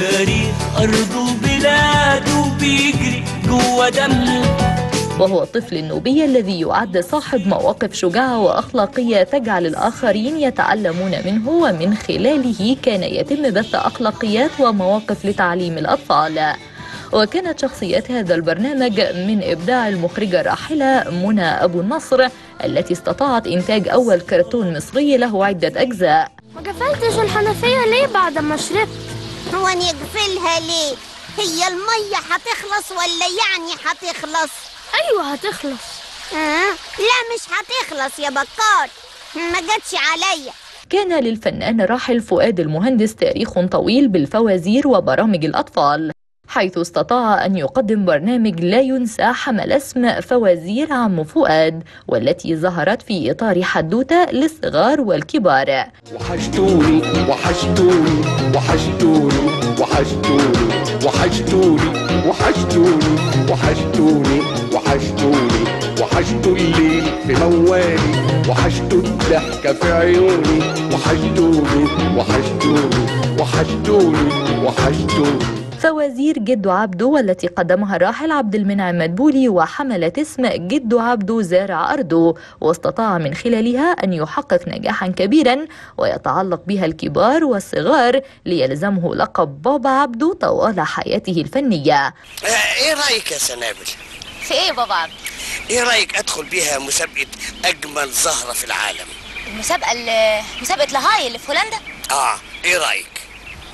تاريخ ارضه وبلاده بيجري جوا دمه وهو الطفل النوبي الذي يعد صاحب مواقف شجاعة وأخلاقية تجعل الآخرين يتعلمون منه ومن خلاله كان يتم بث أخلاقيات ومواقف لتعليم الأطفال وكانت شخصيات هذا البرنامج من إبداع المخرجة الراحلة منى أبو النصر التي استطاعت إنتاج أول كرتون مصري له عدة أجزاء ما قفلتش الحنفية ليه بعد ما شربت هو نقفلها ليه هي المية هتخلص ولا يعني هتخلص أيوة هتخلص آه؟ لا مش هتخلص يا بكار ما جاتش عليا كان للفنان الراحل فؤاد المهندس تاريخ طويل بالفوازير وبرامج الأطفال حيث استطاع أن يقدم برنامج لا ينسى حمل اسم فوازير عم فؤاد والتي ظهرت في إطار حدوتة للصغار والكبار وحشتوني وحشتوني وحشتوني وحشتوني وحشتوني وحشتوني وحشتوني وحشتوني وحشتوا الليل في موالي وحشتوا الضحكة في عيوني وحشتوني وحشتوني وحشتوني وحشتوني فوازير جدو عبده والتي قدمها الراحل عبد المنعم مدبولي وحملت اسم جدو عبده زارع أرضه واستطاع من خلالها أن يحقق نجاحا كبيرا ويتعلق بها الكبار والصغار ليلزمه لقب بابا عبده طوال حياته الفنية ايه رايك يا سنابل في ايه بابا عبد ايه رايك ادخل بيها مسابقه اجمل زهره في العالم المسابقة ال- مسابقة لهاي اللي في هولندا اه ايه رايك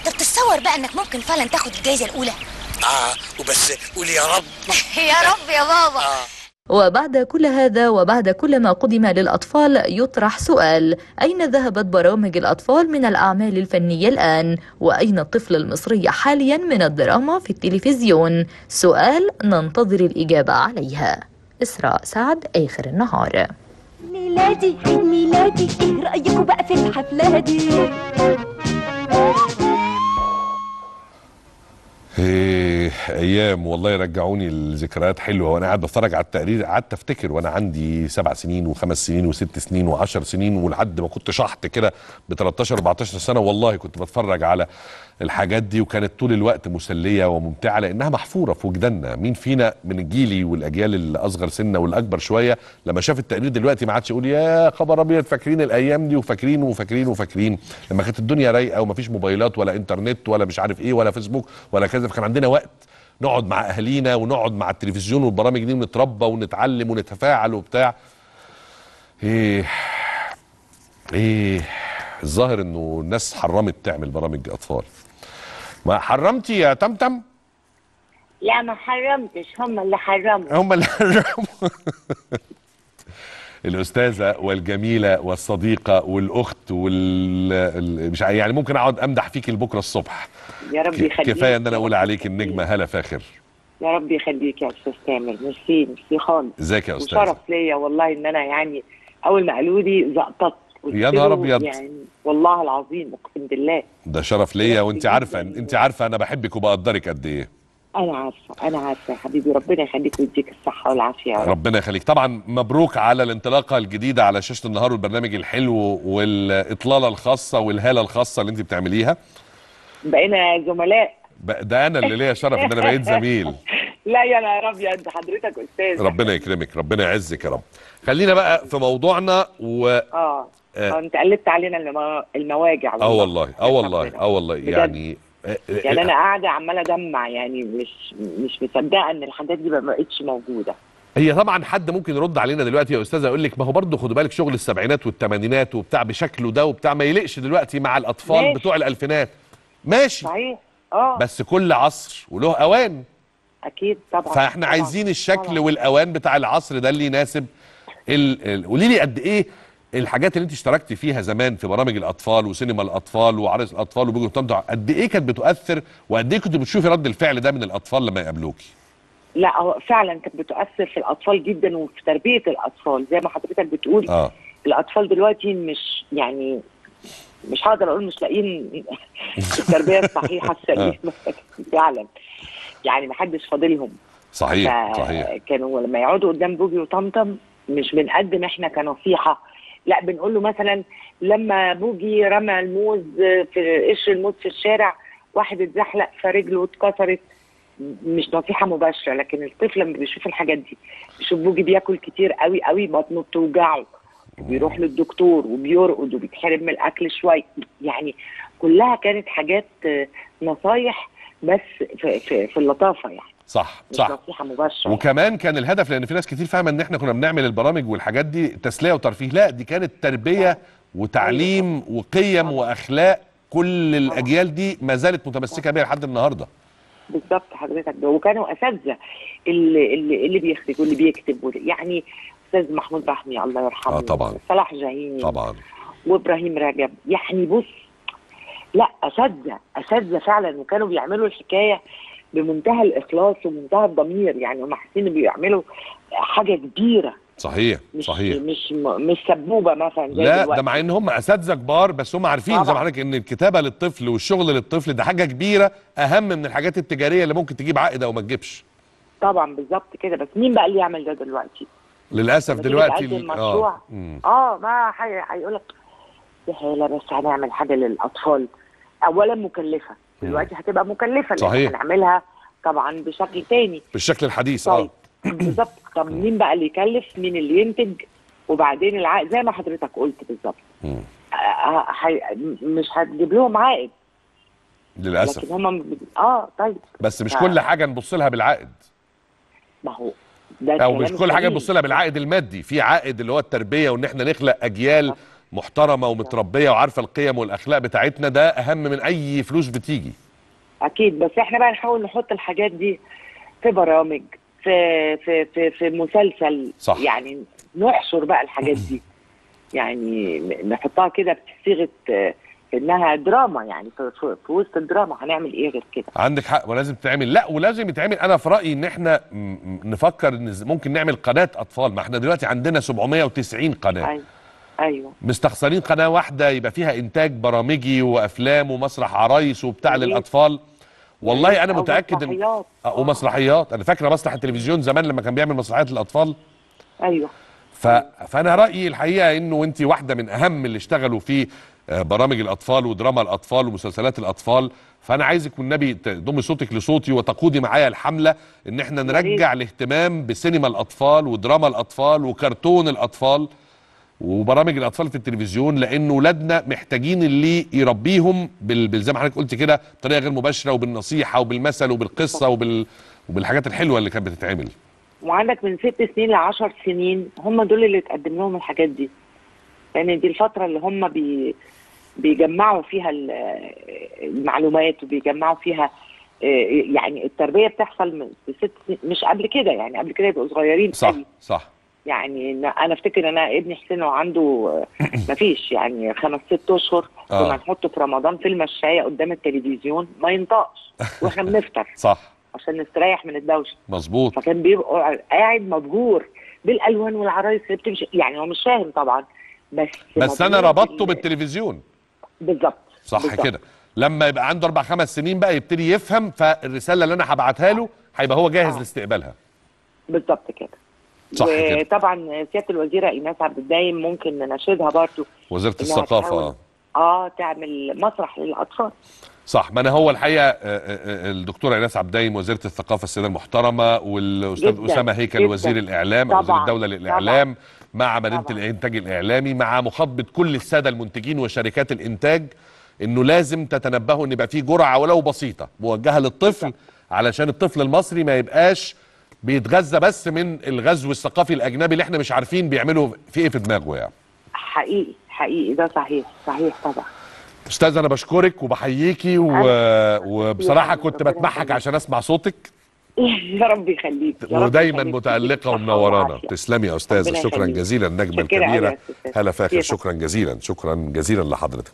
انت بتتصور بقى انك ممكن فعلا تاخد الجايزه الاولى اه وبس قول يا رب يا رب يا بابا وبعد كل هذا وبعد كل ما قدم للأطفال يطرح سؤال أين ذهبت برامج الأطفال من الأعمال الفنية الآن؟ وأين الطفل المصري حاليا من الدراما في التلفزيون؟ سؤال ننتظر الإجابة عليها إسراء سعد آخر النهار ميلادي عيد ميلادي ايه رأيكم بقى في الحفلة دي ايه ايام والله يرجعوني لذكريات حلوه وانا قاعد بتفرج على التقرير قعدت افتكر وانا عندي سبع سنين وخمس سنين وست سنين وعشر سنين ولحد ما كنت شحط كده ب 13 14 سنه والله كنت بتفرج على الحاجات دي وكانت طول الوقت مسليه وممتعه لانها محفوره في وجداننا مين فينا من جيلي والاجيال الاصغر سنه والاكبر شويه لما شاف التقرير دلوقتي ما عادش يقول يا خبر ابيض فاكرين الايام دي وفاكرين وفاكرين وفاكرين لما كانت الدنيا رايقه ومفيش موبايلات ولا انترنت ولا مش عارف ايه ولا فيسبوك ولا كذا فكان عندنا وقت نقعد مع اهالينا ونقعد مع التلفزيون والبرامج دي ونتربى ونتعلم ونتفاعل وبتاع ايه ايه الظاهر انه الناس حرمت تعمل برامج اطفال ما حرمتي يا تمتم لا ما حرمتش هم اللي حرموا هم اللي حرموا الاستاذه والجميله والصديقه والاخت وال ال- مش ع- يعني ممكن اقعد امدح فيك لبكره الصبح يا رب ك- يخليك كفايه ان انا اقول عليك النجمه هلا فاخر يا رب يخليك يا استاذ تامر ميرسي ميرسي خالص ازيك يا استاذه وشرف ليا والله ان انا يعني اول ما قالوا لي زقطت قلت يا نهار له أبيض. يعني والله العظيم اقسم بالله ده شرف ليا وانت عارفه انت عارفه انا بحبك وبقدرك قد ايه انا عارفه انا عارفه يا حبيبي ربنا يخليك ويديك الصحه والعافيه يا رب ربنا يخليك طبعا مبروك على الانطلاقه الجديده على شاشه النهار والبرنامج الحلو والاطلاله الخاصه والهاله الخاصه اللي انت بتعمليها بقينا زملاء بق- ده انا اللي ليا شرف ان انا بقيت زميل لا يا نهار ابيض حضرتك استاذ ربنا يكرمك ربنا يعزك يا رب خلينا بقى في موضوعنا و اه آه. آه، انت قلبت علينا الموا- المواجع اه والله اه والله اه والله بجد. يعني آه، آه، يعني انا قاعده عماله ادمع يعني مش مش مصدقه ان الحاجات دي ما بقتش موجوده هي طبعا حد ممكن يرد علينا دلوقتي يا استاذه يقول لك ما هو برضه خدوا بالك شغل السبعينات والثمانينات وبتاع بشكله ده وبتاع ما يليقش دلوقتي مع الاطفال ماشي. بتوع الالفينات ماشي صحيح اه بس كل عصر وله اوان اكيد طبعا فاحنا طبعاً. عايزين الشكل طبعاً. والاوان بتاع العصر ده اللي يناسب ال... ال... قولي لي قد ايه الحاجات اللي انت اشتركتي فيها زمان في برامج الاطفال وسينما الاطفال وعرس الاطفال وبيجوا تمتع قد ايه كانت بتؤثر وقد ايه كنت بتشوفي رد الفعل ده من الاطفال لما يقابلوكي لا هو فعلا كانت بتؤثر في الاطفال جدا وفي تربيه الاطفال زي ما حضرتك بتقول اه الاطفال دلوقتي مش يعني مش هقدر اقول مش لاقيين التربيه الصحيحه السليمه فعلا يعني محدش فاضلهم صحيح ف- صحيح كانوا لما يقعدوا قدام بوجي وطمطم مش بنقدم احنا كنصيحه لا بنقول له مثلا لما بوجي رمى الموز في قشر الموز في الشارع واحد اتزحلق فرجله اتكسرت مش نصيحه مباشره لكن الطفل لما بيشوف الحاجات دي بيشوف بوجي بياكل كتير قوي قوي بطنه بتوجعه بيروح للدكتور وبيرقد وبيتحرم من الاكل شويه يعني كلها كانت حاجات آه، نصايح بس في, في, في اللطافه يعني صح مش صح نصيحه مباشره وكمان كان الهدف لان في ناس كتير فاهمه ان احنا كنا بنعمل البرامج والحاجات دي تسليه وترفيه لا دي كانت تربيه وتعليم وقيم واخلاق كل الاجيال دي ما زالت متمسكه بيها لحد النهارده بالظبط حضرتك ده وكانوا اساتذه اللي اللي, اللي بيخرج واللي بيكتب واللي- يعني استاذ محمود رحمي الله يرحمه اه طبعا صلاح جاهيني طبعا وابراهيم رجب يعني بص لا اساتذه اساتذه فعلا وكانوا بيعملوا الحكايه بمنتهى الاخلاص ومنتهى الضمير يعني هم حاسين بيعملوا حاجه كبيره صحيح مش صحيح مش مش سبوبه مثلا زي لا دلوقتي. ده مع ان هم اساتذه كبار بس هم عارفين زي ما حضرتك ان الكتابه للطفل والشغل للطفل ده حاجه كبيره اهم من الحاجات التجاريه اللي ممكن تجيب عائد او ما تجيبش طبعا بالظبط كده بس مين بقى اللي يعمل ده دلوقتي؟ للاسف لما تيجي دلوقتي تقدم ال- مشروع اه مم. اه ما هيقول لك يا هلا بس هنعمل حاجه للاطفال اولا مكلفه دلوقتي هتبقى مكلفه لان صحيح. هنعملها طبعا بشكل تاني بالشكل الحديث طيب. اه بالظبط طب مين بقى اللي يكلف مين اللي ينتج وبعدين العائد زي ما حضرتك قلت بالظبط مم. آه، حي... مش هتجيب لهم عائد للاسف لكن هم اه طيب بس مش ف- كل حاجه نبص لها بالعائد ما هو ده او الكلام مش كل حاجه السليم. نبص لها بالعائد المادي في عائد اللي هو التربيه وان احنا نخلق اجيال محترمه ومتربيه وعارفه القيم والاخلاق بتاعتنا ده اهم من اي فلوس بتيجي اكيد بس احنا بقى نحاول نحط الحاجات دي في برامج في في في, في مسلسل صح. يعني نحشر بقى الحاجات دي يعني ن- نحطها كده بصيغه آه، انها دراما يعني في, في, في وسط الدراما هنعمل ايه غير كده عندك حق ولازم تعمل لا ولازم يتعمل انا في رايي ان احنا م- م- نفكر ان ز- ممكن نعمل قناه اطفال ما احنا دلوقتي عندنا 790 قناه ايوه ايوه مستخسرين قناه واحده يبقى فيها انتاج برامجي وافلام ومسرح عرايس وبتاع للاطفال والله انا أو متاكد ان مسرحيات. آه، ومسرحيات انا فاكره مسرح التلفزيون زمان لما كان بيعمل مسرحيات للاطفال ايوه ف... فانا رايي الحقيقه انه انت واحده من اهم اللي اشتغلوا في آه، برامج الاطفال ودراما الاطفال ومسلسلات الاطفال فانا عايزك والنبي تضمي صوتك لصوتي وتقودي معايا الحمله ان احنا نرجع الاهتمام بسينما الاطفال ودراما الاطفال وكرتون الاطفال وبرامج الاطفال في التلفزيون لان ولادنا محتاجين اللي يربيهم بال... بال- زي ما حضرتك قلت كده بطريقه غير مباشره وبالنصيحه وبالمثل وبالقصه وبال... وبالحاجات الحلوه اللي كانت بتتعمل وعندك من ست سنين لعشر سنين هم دول اللي تقدم لهم الحاجات دي لان دي الفتره اللي هم بي بيجمعوا فيها ال- المعلومات وبيجمعوا فيها آه، يعني التربيه بتحصل من ست سنين مش قبل كده يعني قبل كده يبقوا صغيرين صح قوي. صح يعني إن- انا افتكر ان انا ابني حسين وعنده ما فيش يعني خمس ست اشهر آه. كنا نحطه في رمضان في المشايه قدام التلفزيون ما ينطقش واحنا بنفطر صح عشان نستريح من الدوشه مظبوط فكان بيبقى قاعد مبهور بالالوان والعرايس اللي بتمشي يعني هو مش فاهم طبعا بس بس انا مبهور ربطته بال- بالتلفزيون بالظبط صح بالظبط. كده لما يبقى عنده اربع خمس سنين بقى يبتدي يفهم فالرساله اللي انا هبعتها له هيبقى هو جاهز لاستقبالها بالظبط كده صح كده وطبعا سياده الوزيره ايناس عبد الدايم ممكن نناشدها برضو وزاره إنها الثقافه تحاول- اه اه تعمل مسرح للاطفال صح ما انا هو الحقيقه آه، آه، آه، الدكتوره ايناس عبدايم وزيره الثقافه السيده المحترمه والاستاذ جداً، اسامه هيكل جداً. وزير الاعلام أو وزير طبعاً، الدوله للاعلام مع مدينه الانتاج الاعلامي مع مخاطبه كل الساده المنتجين وشركات الانتاج انه لازم تتنبهوا ان يبقى في جرعه ولو بسيطه موجهه للطفل علشان الطفل المصري ما يبقاش بيتغذى بس من الغزو الثقافي الاجنبي اللي احنا مش عارفين بيعملوا في ايه في دماغه يعني حقيقي حقيقي ده صحيح صحيح طبعا استاذ انا بشكرك وبحييكي و... وبصراحه كنت بتمحك عشان اسمع صوتك يا رب يخليك يا رب ودايما يخليك. متالقه ومنورانا تسلمي يا استاذه ربنا شكرا يخليك. جزيلا النجمه شكرا أوي الكبيره يا أستاذ. هلا فاخر كيفك؟ شكرا جزيلا شكرا جزيلا لحضرتك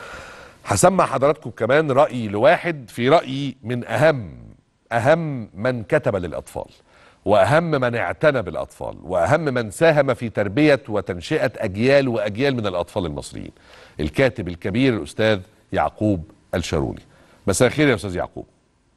هسمع حضراتكم كمان رايي لواحد في رايي من اهم اهم من كتب للاطفال واهم من اعتنى بالاطفال واهم من ساهم في تربيه وتنشئه اجيال واجيال من الاطفال المصريين الكاتب الكبير الاستاذ يعقوب الشاروني مساء الخير يا استاذ يعقوب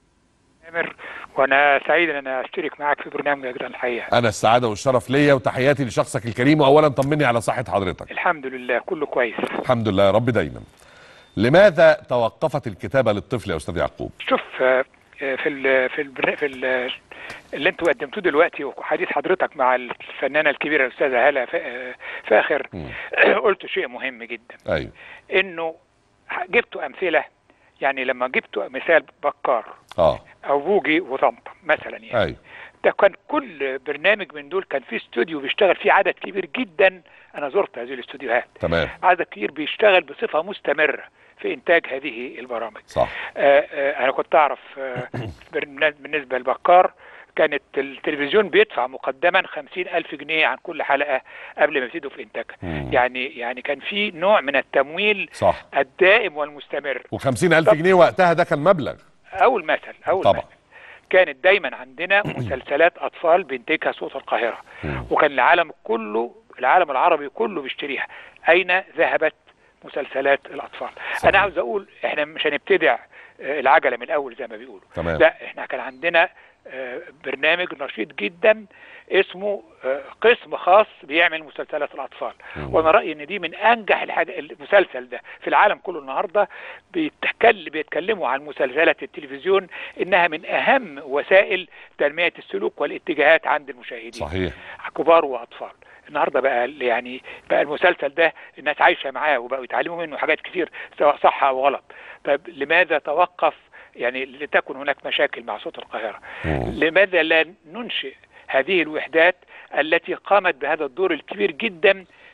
عامر وانا سعيد ان انا اشترك معاك في برنامج يا جدعان الحقيقه انا السعاده والشرف ليا وتحياتي لشخصك الكريم واولا طمني على صحه حضرتك الحمد لله كله كويس الحمد لله يا رب دايما لماذا توقفت الكتابه للطفل يا استاذ يعقوب شوف آه، آه، في ال في ال في ال اللي انتوا قدمتوه دلوقتي وحديث حضرتك مع الفنانه الكبيره الاستاذه هاله فا- آه، فاخر قلتوا شيء مهم جدا ايوه انه جبتوا امثله يعني لما جبتوا مثال بكار اه او بوجي وطمطم مثلا يعني ايوه ده كان كل برنامج من دول كان فيه استوديو بيشتغل فيه عدد كبير جدا انا زرت هذه الاستوديوهات تمام عدد كبير بيشتغل بصفه مستمره في انتاج هذه البرامج صح آه آه انا كنت اعرف آه برنا- بالنسبه لبكار كانت التلفزيون بيدفع مقدما خمسين ألف جنيه عن كل حلقة قبل ما يبتدوا في إنتاجها مم. يعني يعني كان في نوع من التمويل صح الدائم والمستمر و50 ألف جنيه وقتها ده كان مبلغ أول مثل أول طبعا مثل كانت دايما عندنا مسلسلات أطفال بينتجها صوت القاهرة وكان العالم كله العالم العربي كله بيشتريها أين ذهبت مسلسلات الأطفال صحيح. أنا عاوز أقول إحنا مش هنبتدع آه، العجلة من الأول زي ما بيقولوا تمام. لا إحنا كان عندنا آه، برنامج نشيط جدا اسمه آه، قسم خاص بيعمل مسلسلات الأطفال وانا رايي ان دي من انجح الحاجة المسلسل ده في العالم كله النهارده بيتكلم بيتكلموا عن مسلسلات التلفزيون انها من اهم وسائل تنميه السلوك والاتجاهات عند المشاهدين صحيح كبار واطفال النهارده بقى يعني بقى المسلسل ده الناس عايشه معاه وبقوا يتعلموا منه حاجات كتير سواء صح او غلط طيب لماذا توقف يعني لتكن هناك مشاكل مع صوت القاهره لماذا لا ننشئ هذه الوحدات التي قامت بهذا الدور الكبير جدا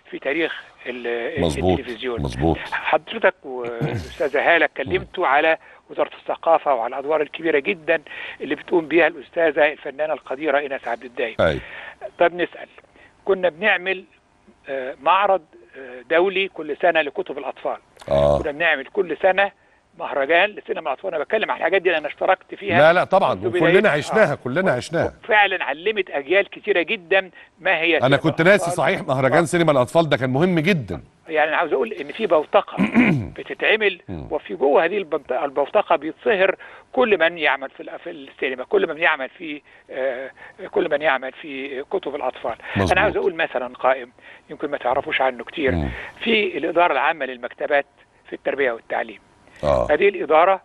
في تاريخ ال- مظبوط التلفزيون مظبوط حضرتك والاستاذه هاله اتكلمتوا على وزاره الثقافه وعلى الادوار الكبيره جدا اللي بتقوم بيها الاستاذه الفنانه القديره ايناس عبد الدايم اي طب نسال كنا بنعمل آه، معرض آه، دولي كل سنه لكتب الاطفال اه كنا بنعمل كل سنه مهرجان لسينما الاطفال انا بتكلم عن الحاجات دي انا اشتركت فيها لا لا طبعا منذ وكلنا بدايتها. عشناها كلنا عشناها فعلا علمت اجيال كتيره جدا ما هي انا سينما كنت ناسي الأطفال. صحيح مهرجان سينما الاطفال ده كان مهم جدا يعني انا عاوز اقول ان في بوتقه بتتعمل وفي جوه هذه البنت- البوتقه بيتصهر كل من يعمل في الأ- في السينما كل من يعمل في آه، كل من يعمل في كتب الاطفال مظبوط. انا عاوز اقول مثلا قائم يمكن ما تعرفوش عنه كتير مم. في الاداره العامه للمكتبات في التربيه والتعليم اه هذه الإدارة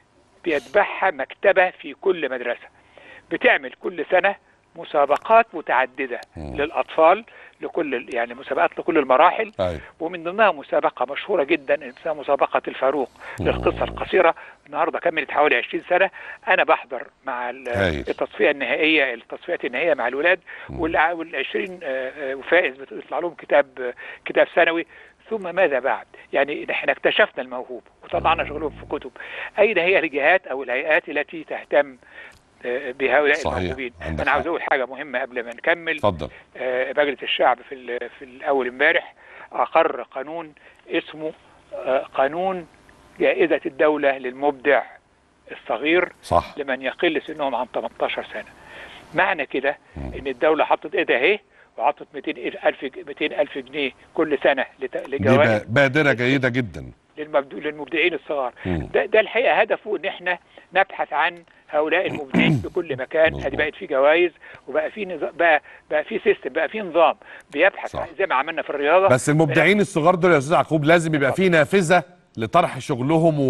بيتبعها مكتبة في كل مدرسة بتعمل كل سنة مسابقات متعددة للأطفال لكل يعني مسابقات لكل المراحل أيوة. ومن ضمنها مسابقة مشهورة جدا اسمها مسابقة الفاروق للقصة القصيرة النهاردة كملت حوالي 20 سنة أنا بحضر مع ال- هايل. التصفية النهائية التصفيات النهائية مع الولاد والع- والعشرين آه، آه، وفائز بيطلع لهم كتاب آه، كتاب سنوي ثم ماذا بعد؟ يعني احنا اكتشفنا الموهوب وطلعنا شغلهم في كتب. اين هي الجهات او الهيئات التي تهتم آه، بهؤلاء صحيح. الموهوبين؟ عندك انا عاوز حق. اقول حاجه مهمه قبل ما نكمل اتفضل آه، مجلس الشعب في ال- في الاول امبارح اقر قانون اسمه آه، قانون جائزه الدوله للمبدع الصغير صح لمن يقل سنهم عن 18 سنه. معنى كده ان الدوله حطت ايدها اهي وحطت 200 الف 200 الف جنيه كل سنه لت- دي لجوائز با- بادره جيده جدا للمبدو- للمبدعين الصغار مم. ده, ده الحقيقه هدفه ان احنا نبحث عن هؤلاء المبدعين في كل مكان ادي بقت في جوائز وبقى في نظام بقى بقى في سيستم بقى في نظام بيبحث عن زي ما عملنا في الرياضه بس المبدعين الصغار دول يا استاذ يعقوب لازم يبقى في نافذه لطرح شغلهم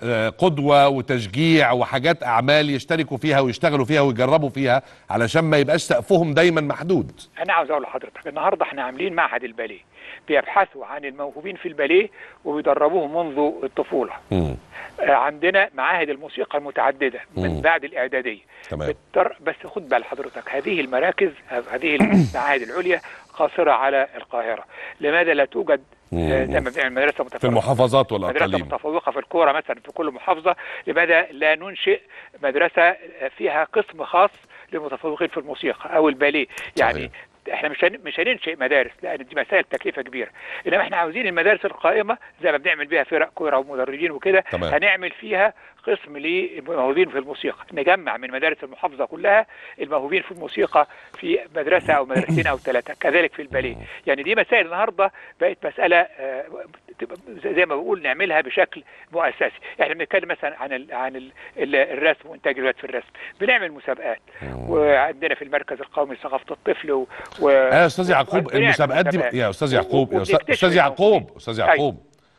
وقدوه وتشجيع وحاجات اعمال يشتركوا فيها ويشتغلوا فيها ويجربوا فيها علشان ما يبقاش سقفهم دايما محدود انا عاوز اقول لحضرتك النهارده احنا عاملين معهد الباليه بيبحثوا عن الموهوبين في الباليه وبيدربوهم منذ الطفوله مم. آه، عندنا معاهد الموسيقى المتعدده من مم. بعد الاعداديه تمام بتر... بس خد بال حضرتك هذه المراكز هذه المعاهد العليا قاصره على القاهره لماذا لا توجد آه، زي ما بنعمل مدرسه متفرقه في المحافظات مدرسه والاقاليم متفوقه في الكوره مثلا في كل محافظه لماذا لا ننشئ مدرسه فيها قسم خاص للمتفوقين في الموسيقى او الباليه يعني احنا مش هن- مش هننشئ مدارس لان دي مسائل تكلفه كبيره انما احنا عاوزين المدارس القائمه زي ما بنعمل بيها فرق كوره ومدربين وكده تمام. هنعمل فيها قسم للموهوبين في الموسيقى نجمع من مدارس المحافظه كلها الموهوبين في الموسيقى في مدرسه او مدرستين او ثلاثه كذلك في الباليه يعني دي مسائل النهارده بقت مساله آه، تبقى زي ما بقول نعملها بشكل مؤسسي احنا بنتكلم مثلا عن ال عن ال ال الرسم وانتاج الولاد في الرسم بنعمل مسابقات وعندنا في المركز القومي لثقافه الطفل و, و... يا استاذ يعقوب بنعمل المسابقات دي مسابقات. يا استاذ يعقوب يا أستاذ- وبنكتشف استاذ يعقوب استاذ أيوة. يعقوب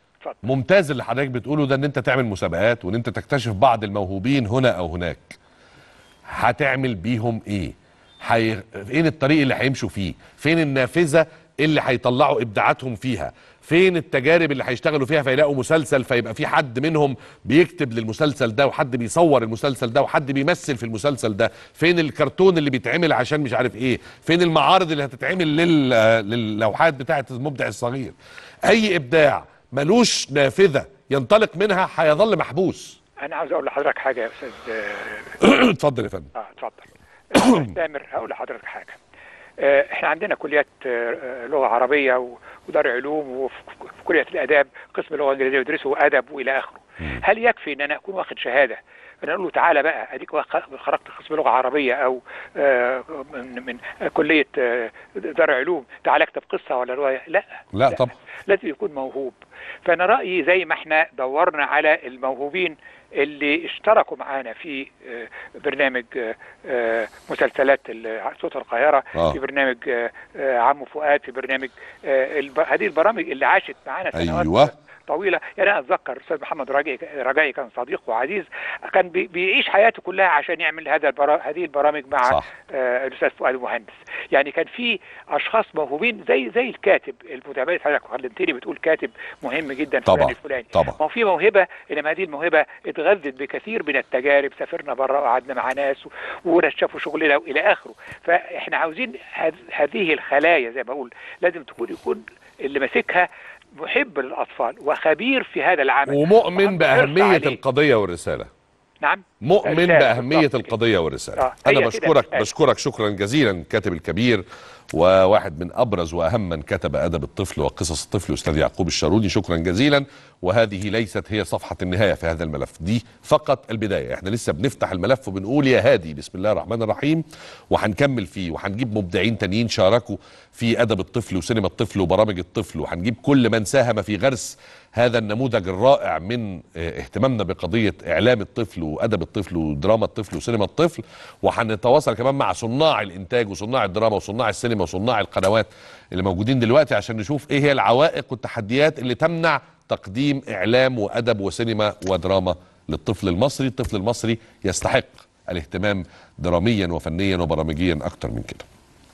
ممتاز اللي حضرتك بتقوله ده ان انت تعمل مسابقات وان انت تكتشف بعض الموهوبين هنا او هناك هتعمل بيهم ايه حي... فين الطريق اللي هيمشوا فيه فين النافذه اللي هيطلعوا ابداعاتهم فيها فين التجارب اللي هيشتغلوا فيها فيلاقوا مسلسل فيبقى في حد منهم بيكتب للمسلسل ده وحد بيصور المسلسل ده وحد بيمثل في المسلسل ده فين الكرتون اللي بيتعمل عشان مش عارف ايه فين المعارض اللي هتتعمل لل... للوحات بتاعه المبدع الصغير اي ابداع ملوش نافذه ينطلق منها هيظل محبوس انا عاوز اقول لحضرتك حاجه يا استاذ آه، اتفضل يا فندم اه اتفضل تامر هقول لحضرتك حاجه آه، احنا عندنا كليات آه، آه، لغه عربيه و- ودار علوم وفي في كليه الاداب قسم لغه انجليزيه يدرسوا ادب والى اخره هل يكفي ان انا اكون واخد شهاده انا اقول له تعالى بقى اديك واخ- خرجت قسم لغه عربيه او آه، من من كليه آه، دار علوم تعالى اكتب قصه ولا روايه لا لا طبعا لازم يكون موهوب فانا رايي زي ما احنا دورنا على الموهوبين اللي اشتركوا معانا في آه، برنامج آه، آه، مسلسلات ال- صوت القاهره آه. في برنامج آه، آه، عمو فؤاد في برنامج آه، الب- هذه البرامج اللي عاشت معانا سنوات ايوه طويله يعني انا اتذكر الاستاذ محمد رجائي رجائي كان صديق وعزيز كان بي- بيعيش حياته كلها عشان يعمل هذا البرا... هذه البرامج مع صح. آه، الاستاذ فؤاد المهندس يعني كان في اشخاص موهوبين زي زي الكاتب المتابعه حضرتك علمتني بتقول كاتب مهم جدا طبعا، فلان الفلاني طبعا. ما هو في موهبه انما هذه الموهبه اتغذت بكثير من التجارب سافرنا بره وقعدنا مع ناس و- ونشفوا شغلنا والى اخره فاحنا عاوزين هذ- هذه الخلايا زي ما بقول لازم تكون يكون اللي ماسكها محب للاطفال وخبير في هذا العمل ومؤمن وعنده حرص باهميه عليه. القضيه والرساله نعم مؤمن رسالة باهميه بالضبط كده. القضيه والرساله آه، هي انا كده بشكرك الرسالة. بشكرك شكرا جزيلا الكاتب الكبير وواحد من ابرز واهم من كتب ادب الطفل وقصص الطفل استاذ يعقوب الشاروني شكرا جزيلا وهذه ليست هي صفحه النهايه في هذا الملف دي فقط البدايه احنا لسه بنفتح الملف وبنقول يا هادي بسم الله الرحمن الرحيم وهنكمل فيه وهنجيب مبدعين تانيين شاركوا في ادب الطفل وسينما الطفل وبرامج الطفل وهنجيب كل من ساهم في غرس هذا النموذج الرائع من اه، اهتمامنا بقضيه اعلام الطفل وادب الطفل ودراما الطفل وسينما الطفل وهنتواصل كمان مع صناع الانتاج وصناع الدراما وصناع السينما وصناع القنوات اللي موجودين دلوقتي عشان نشوف ايه هي العوائق والتحديات اللي تمنع تقديم اعلام وادب وسينما ودراما للطفل المصري الطفل المصري يستحق الاهتمام دراميا وفنيا وبرامجيا اكتر من كده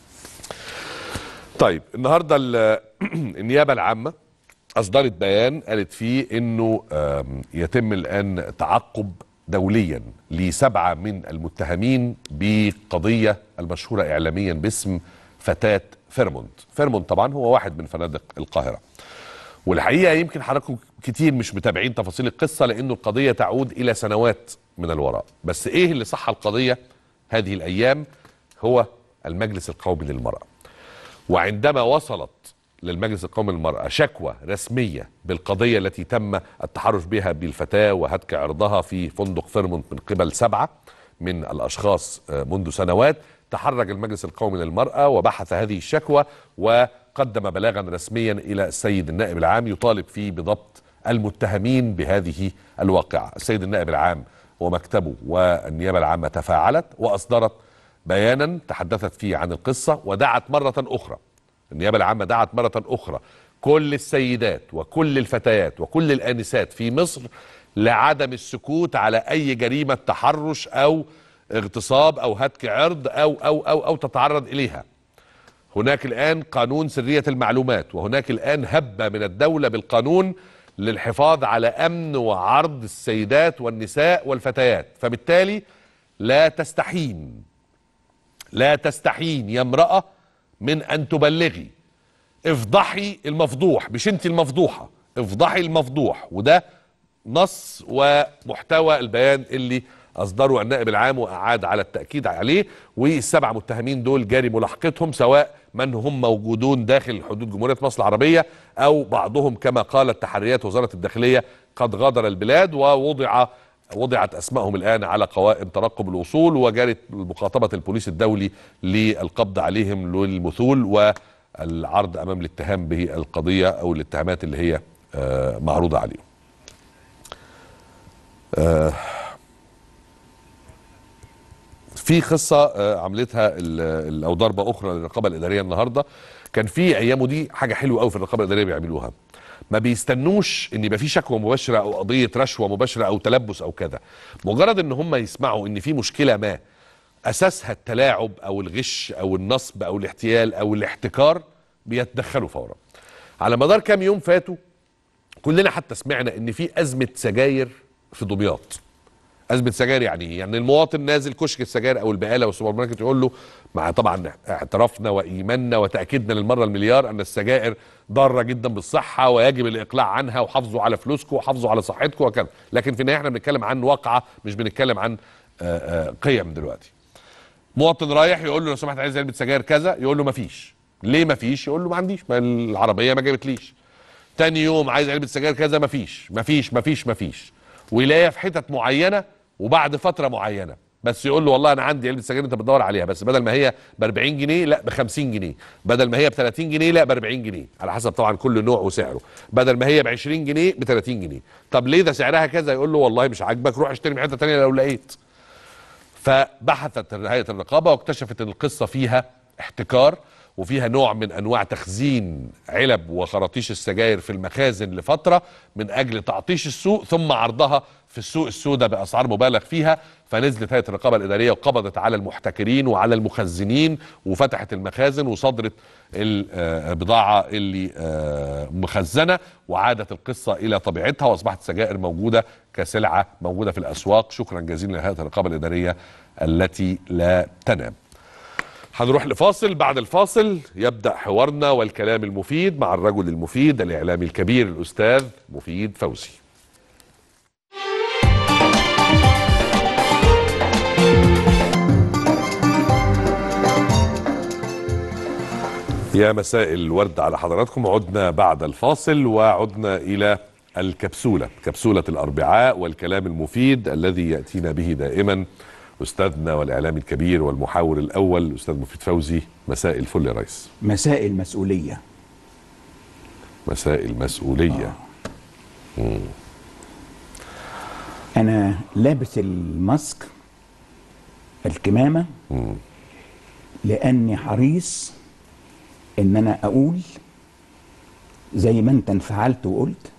طيب النهارده ال- النيابه العامه اصدرت بيان قالت فيه انه آم، يتم الان تعقب دوليا لسبعه من المتهمين بقضيه المشهوره اعلاميا باسم فتاه فيرمونت فيرمونت طبعا هو واحد من فنادق القاهره والحقيقه يمكن حضراتكم كتير مش متابعين تفاصيل القصه لانه القضيه تعود الى سنوات من الوراء بس ايه اللي صح القضيه هذه الايام هو المجلس القومي للمراه وعندما وصلت للمجلس القومي للمرأة شكوى رسمية بالقضية التي تم التحرش بها بالفتاة وهتك عرضها في فندق فيرمونت من قبل سبعة من الأشخاص آه، منذ سنوات تحرك المجلس القومي للمرأة وبحث هذه الشكوى وقدم بلاغا رسميا إلى السيد النائب العام يطالب فيه بضبط المتهمين بهذه الواقعة السيد النائب العام ومكتبه والنيابة العامة تفاعلت وأصدرت بيانا تحدثت فيه عن القصة ودعت مرة أخرى النيابة العامة دعت مرة أخرى كل السيدات وكل الفتيات وكل الآنسات في مصر لعدم السكوت على أي جريمة تحرش أو اغتصاب أو هتك عرض أو أو أو أو تتعرض إليها هناك الآن قانون سرية المعلومات وهناك الآن هبة من الدولة بالقانون للحفاظ على أمن وعرض السيدات والنساء والفتيات فبالتالي لا تستحين لا تستحين يا امرأة من أن تبلغي افضحي المفضوح مش انت المفضوحة افضحي المفضوح وده نص ومحتوى البيان اللي أصدره النائب العام وأعاد على التأكيد عليه والسبع متهمين دول جاري ملاحقتهم سواء من هم موجودون داخل حدود جمهورية مصر العربية أو بعضهم كما قالت تحريات وزارة الداخلية قد غادر البلاد ووضع وضعت اسمائهم الان على قوائم ترقب الوصول وجرت مخاطبه البوليس الدولي للقبض عليهم للمثول والعرض امام الاتهام بالقضيه او الاتهامات اللي هي آه، معروضه عليهم. آه، في قصه آه، عملتها ال- او ضربه اخرى للرقابه الاداريه النهارده كان في ايامه دي حاجه حلوه قوي في الرقابه الاداريه بيعملوها ما بيستنوش ان يبقى في شكوى مباشره او قضيه رشوه مباشره او تلبس او كذا مجرد ان هم يسمعوا ان في مشكله ما اساسها التلاعب او الغش او النصب او الاحتيال او الاحتكار بيتدخلوا فورا على مدار كام يوم فاتوا كلنا حتى سمعنا ان في ازمه سجاير في دمياط ازمه سجاير يعني ايه؟ يعني المواطن نازل كشك السجاير او البقاله والسوبر ماركت يقول له مع طبعا اعترافنا وايماننا وتاكيدنا للمره المليار ان السجائر ضاره جدا بالصحه ويجب الاقلاع عنها وحافظوا على فلوسكم وحافظوا على صحتكم وكذا لكن في النهايه احنا بنتكلم عن واقعه مش بنتكلم عن آه، آه، قيم دلوقتي مواطن رايح يقول له لو سمحت عايز علبه سجاير كذا يقول له مفيش ليه مفيش يقول له ما عنديش ما العربيه ما جابتليش تاني يوم عايز علبه سجاير كذا مفيش مفيش مفيش مفيش ويلاقيها في حتت معينه وبعد فتره معينه بس يقول له والله انا عندي علبه سجاير انت بتدور عليها بس بدل ما هي ب 40 جنيه لا ب 50 جنيه بدل ما هي ب 30 جنيه لا ب 40 جنيه على حسب طبعا كل نوع وسعره بدل ما هي ب 20 جنيه ب 30 جنيه طب ليه ده سعرها كذا يقول له والله مش عاجبك روح اشتري من حته ثانيه لو لقيت فبحثت هيئه الرقابه واكتشفت ان القصه فيها احتكار وفيها نوع من انواع تخزين علب وخراطيش السجاير في المخازن لفتره من اجل تعطيش السوق ثم عرضها في السوق السوداء باسعار مبالغ فيها فنزلت هيئه الرقابه الاداريه وقبضت على المحتكرين وعلى المخزنين وفتحت المخازن وصدرت البضاعه اللي آه، مخزنه وعادت القصه الى طبيعتها واصبحت السجائر موجوده كسلعه موجوده في الاسواق شكرا جزيلا لهيئه الرقابه الاداريه التي لا تنام هنروح لفاصل بعد الفاصل يبدأ حوارنا والكلام المفيد مع الرجل المفيد الإعلامي الكبير الأستاذ مفيد فوزي يا مساء الورد على حضراتكم عدنا بعد الفاصل وعدنا إلى الكبسولة كبسولة الأربعاء والكلام المفيد الذي يأتينا به دائما أستاذنا والإعلامي الكبير والمحاور الأول الأستاذ مفيد فوزي مساء الفل يا ريس مساء المسؤولية مساء المسؤولية مم. أنا لابس الماسك الكمامة مم. لأني حريص إن أنا أقول زي ما أنت انفعلت وقلت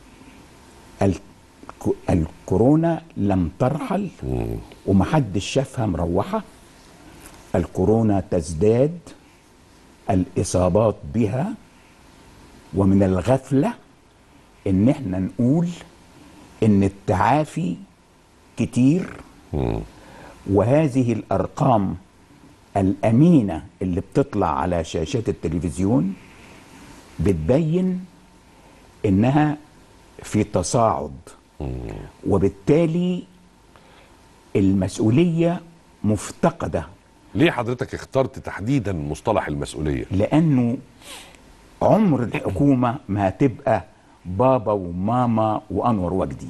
الك- الكورونا لم ترحل ومحدش شافها مروحة الكورونا تزداد الإصابات بها ومن الغفلة إن إحنا نقول إن التعافي كتير وهذه الأرقام الأمينة اللي بتطلع على شاشات التلفزيون بتبين إنها في تصاعد وبالتالي المسؤولية مفتقدة ليه حضرتك اخترت تحديدا مصطلح المسؤولية لأنه عمر الحكومة ما هتبقى بابا وماما وأنور وجدي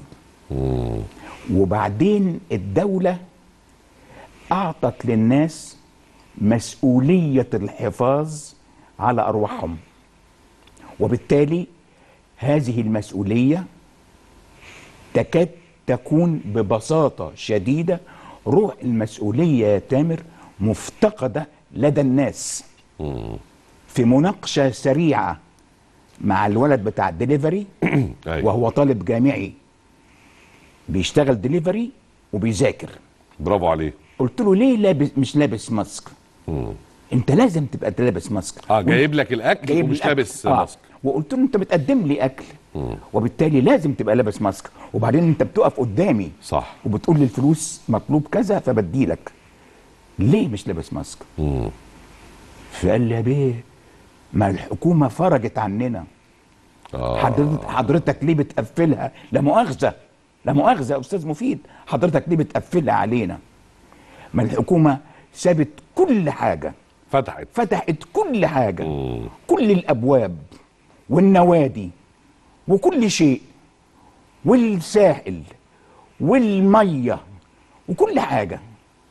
وبعدين الدولة أعطت للناس مسؤولية الحفاظ على أرواحهم وبالتالي هذه المسؤولية تكاد تكون ببساطة شديدة روح المسؤولية يا تامر مفتقدة لدى الناس في مناقشة سريعة مع الولد بتاع الدليفري وهو طالب جامعي بيشتغل دليفري وبيذاكر برافو عليه قلت له ليه لابس مش لابس ماسك انت لازم تبقى لابس ماسك اه جايب لك الاكل جايب ومش الأكل. لابس آه. ماسك وقلت له انت بتقدم لي اكل وبالتالي لازم تبقى لابس ماسك وبعدين انت بتقف قدامي صح وبتقول لي الفلوس مطلوب كذا فبديلك ليه مش لابس ماسك فقال لي يا بيه ما الحكومه فرجت عننا آه. حضرتك حضرتك ليه بتقفلها لا مؤاخذه لا مؤاخذه يا استاذ مفيد حضرتك ليه بتقفلها علينا ما الحكومه سابت كل حاجه فتحت فتحت كل حاجه كل الابواب والنوادي وكل شيء والساحل والميه وكل حاجه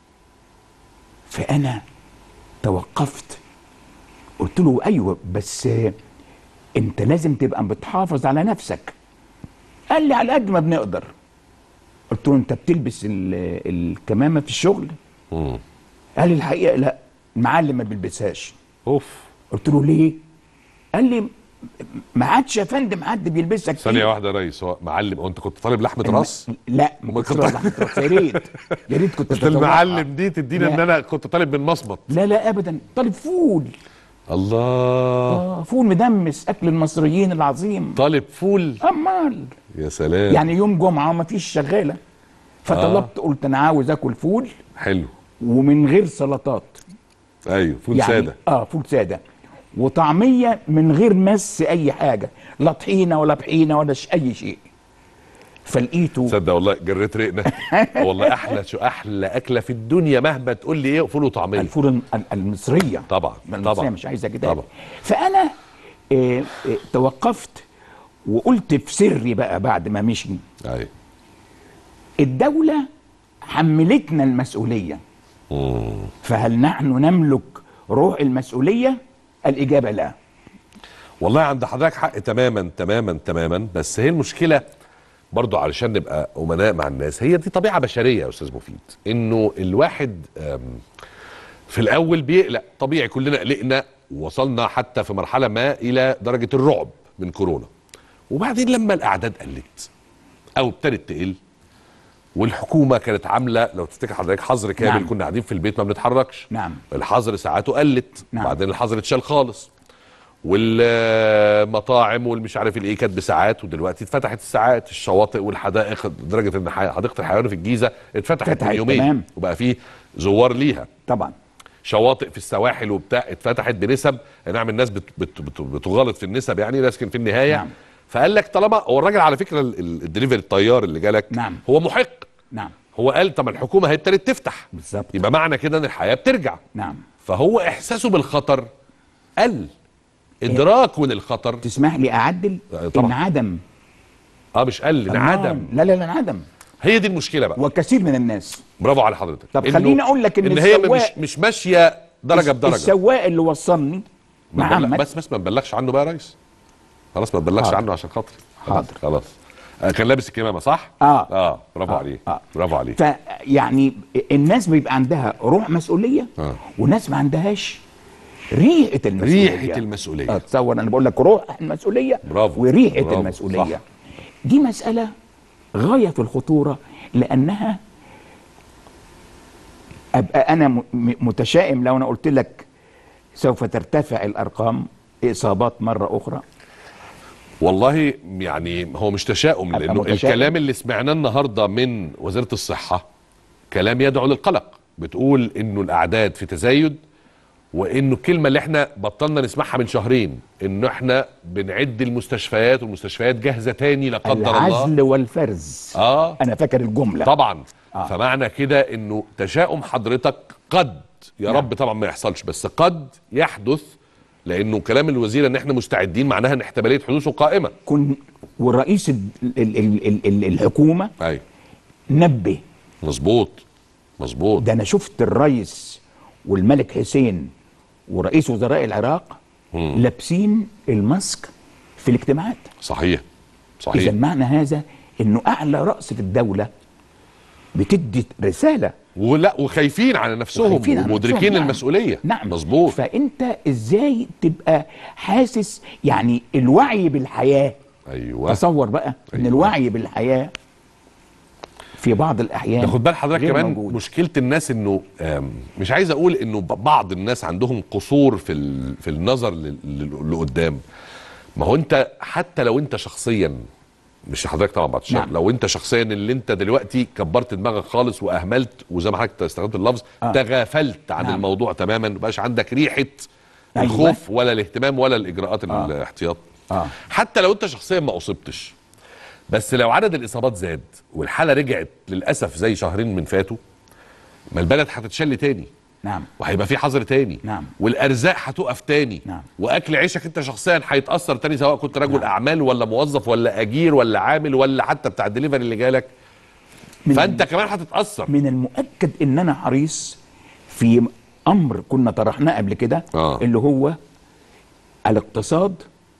فانا توقفت قلت له ايوه بس انت لازم تبقى بتحافظ على نفسك قال لي على قد ما بنقدر قلت له انت بتلبس ال- الكمامه في الشغل قال لي الحقيقه لا المعلم ما بيلبسهاش اوف قلت له ليه قال لي ما عادش يا فندم حد بيلبسها كتير ثانية واحدة يا ريس هو معلم هو انت كنت طالب لحمة الم- راس؟ لا ما أمال كنتش طالب لحمة راس، يا ريت يا ريت كنت أصل أتذوقها. المعلم دي تدينا لا. ان انا كنت طالب من مصمت لا لا ابدا طالب فول الله اه فول مدمس اكل المصريين العظيم طالب فول امال يا سلام يعني يوم جمعه ما فيش شغاله فطلبت قلت انا عاوز اكل فول حلو ومن غير سلطات ايوه فول يعني سادة اه فول ساده وطعميه من غير مس اي حاجه لا طحينه ولا طحينه ولا ش- اي شيء فلقيته تصدق والله جريت ريقنا والله احلى شو احلى اكله في الدنيا مهما تقول لي ايه فول وطعميه الفول الم- ال- المصريه طبعا المصريه طبعا مش عايزه كده طبعا فانا آه آه توقفت وقلت في سري بقى بعد ما مشي ايوه الدوله حملتنا المسؤوليه فهل نحن نملك روح المسؤوليه الاجابه لا والله عند حضرتك حق تماما تماما تماما بس هي المشكله برضو علشان نبقى امناء مع الناس هي دي طبيعه بشريه يا استاذ مفيد انه الواحد أم، في الاول بيقلق طبيعي كلنا قلقنا ووصلنا حتى في مرحله ما الى درجه الرعب من كورونا وبعدين لما الاعداد قلت او ابتدت تقل والحكومه كانت عامله لو تفتكر حضرتك حظر كامل نعم. كنا قاعدين في البيت ما بنتحركش نعم الحظر ساعاته قلت نعم. بعدين الحظر اتشال خالص والمطاعم والمش عارف الايه كانت بساعات ودلوقتي اتفتحت الساعات الشواطئ والحدائق لدرجه ان حي- حديقه الحيوان في الجيزه اتفتحت من فتحت، يومين تمام. وبقى فيه زوار ليها طبعا شواطئ في السواحل وبتاع اتفتحت بنسب أي نعم الناس بت بت بت بتغلط في النسب يعني لكن في النهايه نعم. فقال لك طالما هو الراجل على فكره ال- ال- الدليفري الطيار اللي جالك نعم. هو محق نعم هو قال طب الحكومه هي ابتدت تفتح بالظبط يبقى معنى كده ان الحياه بترجع نعم فهو احساسه بالخطر قل ادراكه للخطر تسمح لي اعدل طبعا. انعدم اه مش قل انعدم لا لا لا انعدم هي دي المشكله بقى وكثير من الناس برافو على حضرتك طب إنه- خليني اقول لك ان, ان هي مش السواق- مش ماشيه درجه بدرجه السواق اللي وصلني ما نبلغ- محمد بس بس ما نبلغش عنه بقى يا ريس خلاص ما نبلغش حاضر. عنه عشان خاطري حاضر. خلاص آه كان لابس الكمامه صح؟ اه اه برافو عليه برافو عليه فيعني الناس بيبقى عندها روح مسؤوليه آه. وناس ما عندهاش ريحه المسؤوليه ريحة المسؤولية. آه، تصور انا بقول لك روح المسؤوليه برافو وريحه برافو. المسؤوليه صح. دي مساله غايه في الخطوره لانها ابقى انا م- م- متشائم لو انا قلت لك سوف ترتفع الارقام اصابات مره اخرى والله يعني هو مش تشاؤم أبقى لانه متشائم. الكلام اللي سمعناه النهارده من وزاره الصحه كلام يدعو للقلق بتقول انه الاعداد في تزايد وانه الكلمه اللي احنا بطلنا نسمعها من شهرين انه احنا بنعد المستشفيات والمستشفيات جاهزه تاني لا قدر الله العزل والفرز اه انا فاكر الجمله طبعا آه. فمعنى كده انه تشاؤم حضرتك قد يا نعم. رب طبعا ما يحصلش بس قد يحدث لانه كلام الوزير ان احنا مستعدين معناها ان احتماليه حدوثه قائمه كن والرئيس ال ال ال ال ال الحكومه ايوه نبه مظبوط مظبوط ده انا شفت الرئيس والملك حسين ورئيس وزراء العراق مم. لابسين الماسك في الاجتماعات صحيح اذا صحيح معنى هذا انه اعلى راس في الدوله بتدي رساله ولا وخايفين على نفسهم وخايفين على ومدركين نفسهم، نعم. المسؤوليه نعم مظبوط فانت ازاي تبقى حاسس يعني الوعي بالحياه ايوه تصور بقى ان أيوة. الوعي بالحياه في بعض الاحيان ده خد بال حضرتك غير كمان موجود. مشكله الناس انه آم، مش عايز اقول انه ب- بعض الناس عندهم قصور في ال- في النظر لل- لل- لقدام ما هو انت حتى لو انت شخصيا مش حضرتك طبعا بعد الشر نعم. لو انت شخصيا اللي انت دلوقتي كبرت دماغك خالص واهملت وزي ما حضرتك استخدمت اللفظ آه. تغافلت عن نعم. الموضوع تماما مبقاش عندك ريحه أيوة. الخوف ولا الاهتمام ولا الاجراءات الاحتياط اه حتى لو انت شخصيا ما اصبتش بس لو عدد الاصابات زاد والحاله رجعت للاسف زي شهرين من فاتوا ما البلد هتتشل تاني نعم وهيبقى في حظر تاني نعم والارزاق هتقف تاني نعم. واكل عيشك انت شخصيا هيتاثر تاني سواء كنت رجل اعمال ولا موظف ولا اجير ولا عامل ولا حتى بتاع الدليفري اللي جالك من فانت كمان هتتاثر من المؤكد ان انا حريص في امر كنا طرحناه قبل كده آه. اللي هو الاقتصاد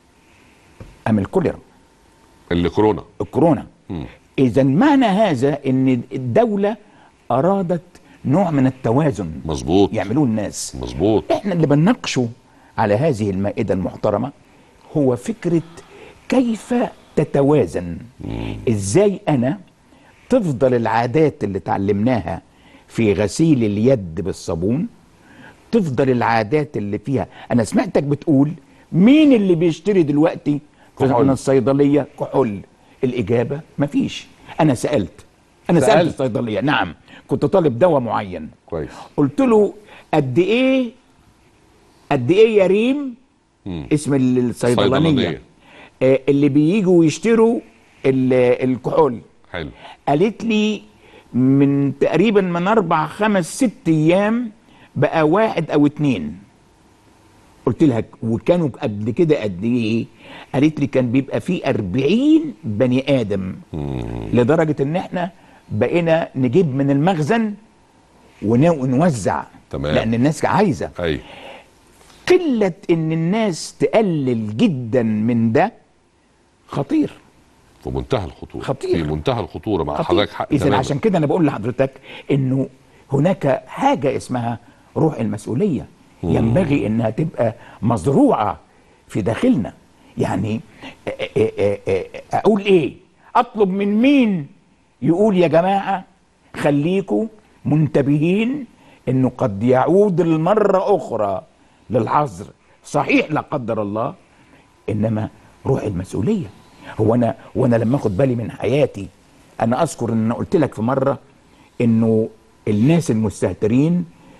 ام الكوليرا اللي كورونا الكورونا مم. اذا معنى هذا ان الدوله ارادت نوع من التوازن مظبوط يعملوه الناس مظبوط احنا اللي بنناقشه على هذه المائده المحترمه هو فكره كيف تتوازن ازاي انا تفضل العادات اللي اتعلمناها في غسيل اليد بالصابون تفضل العادات اللي فيها انا سمعتك بتقول مين اللي بيشتري دلوقتي في كحول. من الصيدليه كحول الاجابه مفيش انا سالت انا سالت, سألت. الصيدليه نعم كنت طالب دواء معين كويس قلت له قد ايه قد ايه يا ريم مم. اسم الصيدلانيه صيدلانية. آه اللي بييجوا يشتروا ال- الكحول حلو قالت لي من تقريبا من اربع خمس ست ايام بقى واحد او اتنين قلت لها وكانوا قبل كده قد ايه قالت لي كان بيبقى في أربعين بني ادم لدرجه ان احنا بقينا نجيب من المخزن ون- ونوزع تمام. لان الناس عايزه اي قله ان الناس تقلل جدا من ده خطير في منتهى الخطوره خطير. في منتهى الخطوره مع خطير. حضرتك حق اذا تماماً. عشان كده انا بقول لحضرتك انه هناك حاجه اسمها روح المسؤوليه مم. ينبغي انها تبقى مزروعه في داخلنا يعني آه، آه، آه، آه، اقول ايه اطلب من مين يقول يا جماعه خليكوا منتبهين انه قد يعود المره اخرى للحظر صحيح لا قدر الله انما روح المسؤوليه هو انا وانا لما اخد بالي من حياتي انا اذكر ان أنا قلت لك في مره انه الناس المستهترين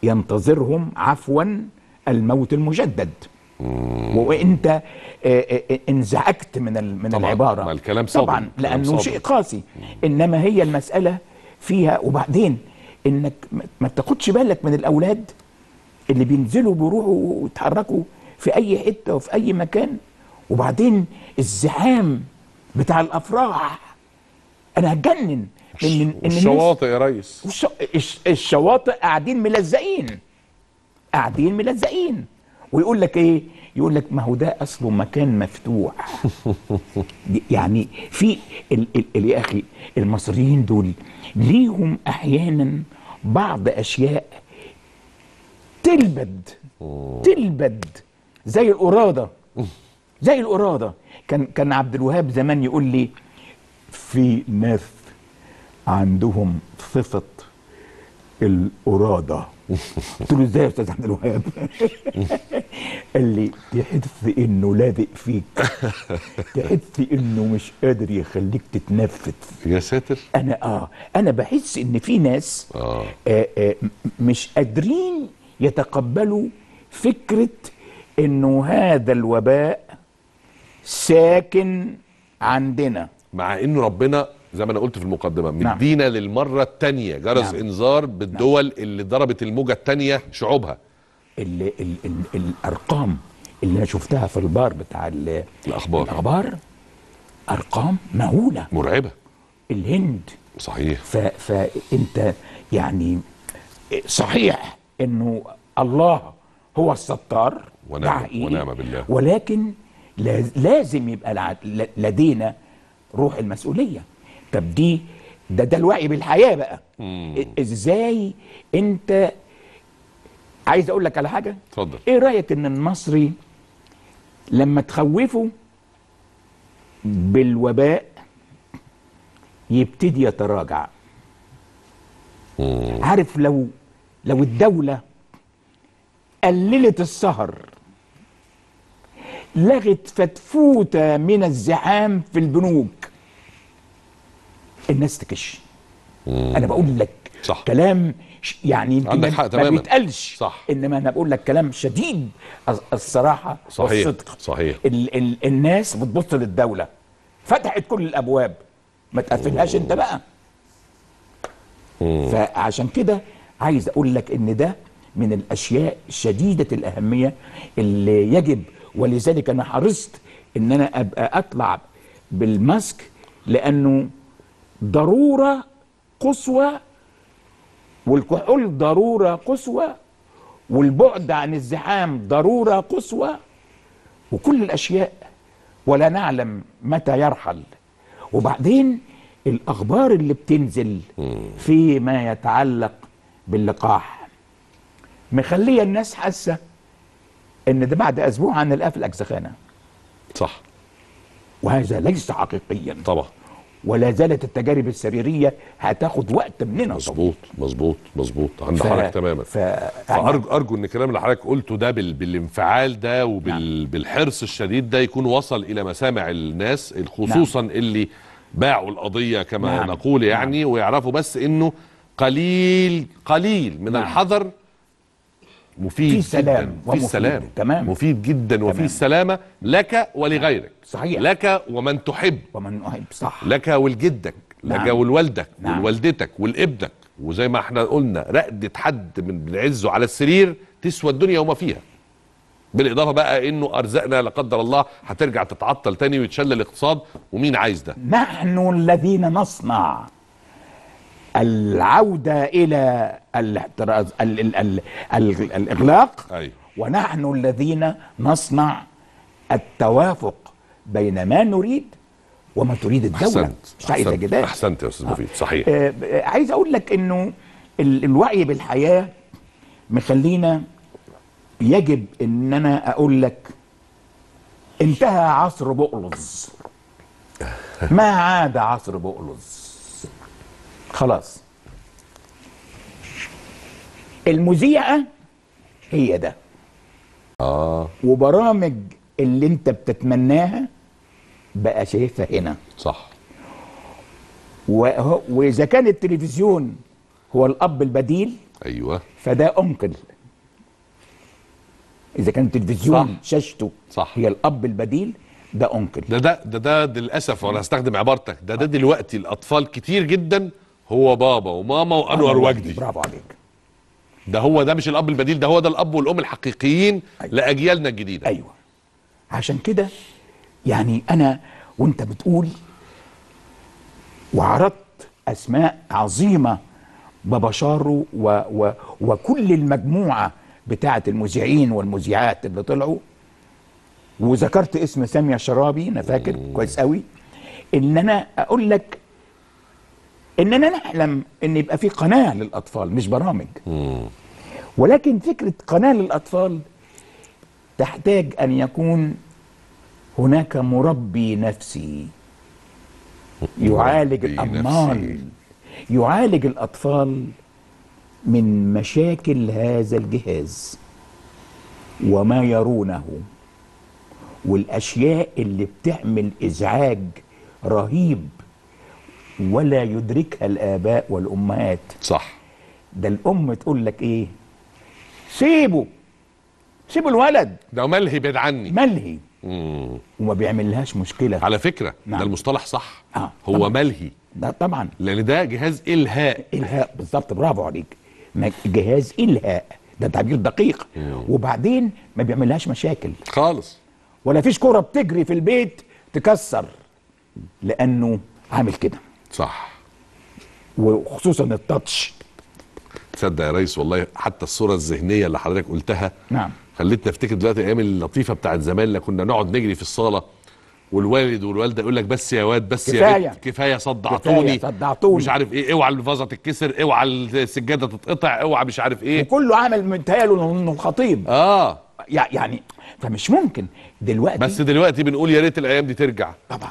ينتظرهم عفوا الموت المجدد وانت آه، آه، انزعجت من ال- من طبعاً، العباره ما الكلام صادم، طبعا كلام لانه صادم. شيء قاسي انما هي المساله فيها وبعدين انك ما- ما تاخدش بالك من الاولاد اللي بينزلوا بيروحوا ويتحركوا في اي حته وفي اي مكان وبعدين الزحام بتاع الافراح انا هتجنن ان ان الناس- والشواطئ يا ريس والش- الش- الشواطئ قاعدين ملزقين قاعدين ملزقين ويقول لك ايه يقول لك ما هو ده اصله مكان مفتوح يعني في ال ال ال يا اخي المصريين دول ليهم احيانا بعض اشياء تلبد تلبد زي القراده زي القراده كان كان عبد الوهاب زمان يقول لي في ناس عندهم صفه القراده قلت له ازاي يا استاذ عبد الوهاب قال لي تحس انه لازق فيك تحس انه مش قادر يخليك تتنفس يا ساتر انا اه انا بحس ان في ناس اه آه آه م- مش قادرين يتقبلوا فكره انه هذا الوباء ساكن عندنا مع انه ربنا زي ما انا قلت في المقدمه نعم. مدينا للمره الثانيه جرس نعم. انذار بالدول اللي ضربت الموجه الثانيه شعوبها ال ال ال الارقام اللي انا شفتها في البار بتاع ال- الاخبار الاخبار ارقام مهوله مرعبه الهند صحيح ف فانت يعني صحيح انه الله هو الستار ده ونعم حقيقي. ونعم بالله ولكن لاز- لازم يبقى لع- ل- لدينا روح المسؤوليه طب دي ده ده الوعي بالحياه بقى مم. ازاي انت عايز اقول لك على حاجه اتفضل ايه رايك ان المصري لما تخوفه بالوباء يبتدي يتراجع عارف لو لو الدولة قللت السهر لغت فتفوتة من الزحام في البنوك الناس تكش انا بقول لك صح. كلام ش- يعني يمكن عندك ما- حق ما تماماً. بيتقالش صح. انما انا بقول لك كلام شديد الص- الصراحه صحيح والصدق صحيح ال ال الناس بتبص للدوله فتحت كل الابواب ما تقفلهاش انت بقى فعشان كده عايز اقول لك ان ده من الاشياء شديده الاهميه اللي يجب ولذلك انا حرصت ان انا ابقى اطلع بالماسك لانه ضروره قصوى والكحول ضروره قصوى والبعد عن الزحام ضروره قصوى وكل الاشياء ولا نعلم متى يرحل وبعدين الاخبار اللي بتنزل فيما يتعلق باللقاح مخليه الناس حاسه ان ده بعد اسبوع هنلاقاه في الاجزخانه صح وهذا ليس حقيقيا طبعا ولا زالت التجارب السريريه هتاخد وقت مننا مظبوط مظبوط مظبوط عند ف- حضرتك تماما ف... فارجو ارجو ان الكلام اللي حضرتك قلته ده بال... بالانفعال ده وبالحرص الشديد ده يكون وصل الى مسامع الناس خصوصا اللي باعوا القضيه كما نعم. نقول يعني ويعرفوا بس انه قليل قليل من نعم. الحذر مفيد في سلام جدا في ومفيد. السلام تمام. مفيد جدا وفي تمام. السلامه لك ولغيرك صحيح. لك ومن تحب ومن احب صح لك ولجدك نعم. لك ولوالدك نعم. ولوالدتك ولابنك وزي ما احنا قلنا رقدة حد من بنعزه على السرير تسوى الدنيا وما فيها بالاضافه بقى انه ارزاقنا لا قدر الله هترجع تتعطل تاني ويتشل الاقتصاد ومين عايز ده نحن الذين نصنع العودة إلى الاحتراز ال ال ال ال الإغلاق ايوه ونحن الذين نصنع التوافق بين ما نريد وما تريد الدولة احسنت مش عايزة احسنت, جدال أحسنت يا استاذ مفيد صحيح آه، آه، عايز أقول لك إنه ال- الوعي بالحياة مخلينا يجب إن أنا أقول لك انتهى عصر بقلظ ما عاد عصر بقلظ خلاص المذيعة هي ده اه وبرامج اللي انت بتتمناها بقى شايفها هنا صح وهو- واذا كان التلفزيون هو الاب البديل ايوه فده انكل اذا كان التلفزيون صح. شاشته صح هي الاب البديل ده انكل ده ده ده, ده للاسف وانا هستخدم عبارتك ده ده دلوقتي الاطفال كتير جدا هو بابا وماما وانور وجدي برافو عليك ده هو ده مش الاب البديل ده هو ده الاب والام الحقيقيين أيوة. لاجيالنا الجديده ايوه عشان كده يعني انا وانت بتقول وعرضت اسماء عظيمه بابا شارو و و وكل المجموعه بتاعه المذيعين والمذيعات اللي طلعوا وذكرت اسم ساميه شرابي انا فاكر كويس قوي ان انا اقول لك اننا نحلم ان يبقى في قناه للاطفال مش برامج ولكن فكره قناه للاطفال تحتاج ان يكون هناك مربي نفسي يعالج مربي الأطفال يعالج الأطفال من مشاكل هذا الجهاز وما يرونه والأشياء اللي بتعمل إزعاج رهيب ولا يدركها الآباء والأمهات صح ده الأم تقول لك إيه سيبه سيبوا الولد ده ملهي بعيد عني ملهي مم. وما بيعملهاش مشكله على فكره نعم. ده المصطلح صح آه. هو طبعاً. ملهي ده طبعا لان ده جهاز الهاء الهاء بالظبط برافو عليك ما- جهاز الهاء ده تعبير دقيق وبعدين ما بيعملهاش مشاكل خالص ولا فيش كرة بتجري في البيت تكسر لانه عامل كده صح وخصوصا التاتش تصدق يا ريس والله حتى الصوره الذهنيه اللي حضرتك قلتها نعم خلتني افتكر دلوقتي الايام اللطيفه بتاعت زمان اللي كنا نقعد نجري في الصاله والوالد والوالده يقول لك بس يا واد بس يا كفاية. بنت كفايه صدعتوني كفاية، صدعتوني. مش عارف ايه اوعى الفازه تتكسر اوعى السجاده تتقطع اوعى مش عارف ايه وكله عمل متهيأله انه الخطيب اه يع- يعني فمش ممكن دلوقتي بس دلوقتي بنقول يا ريت الايام دي ترجع طبعا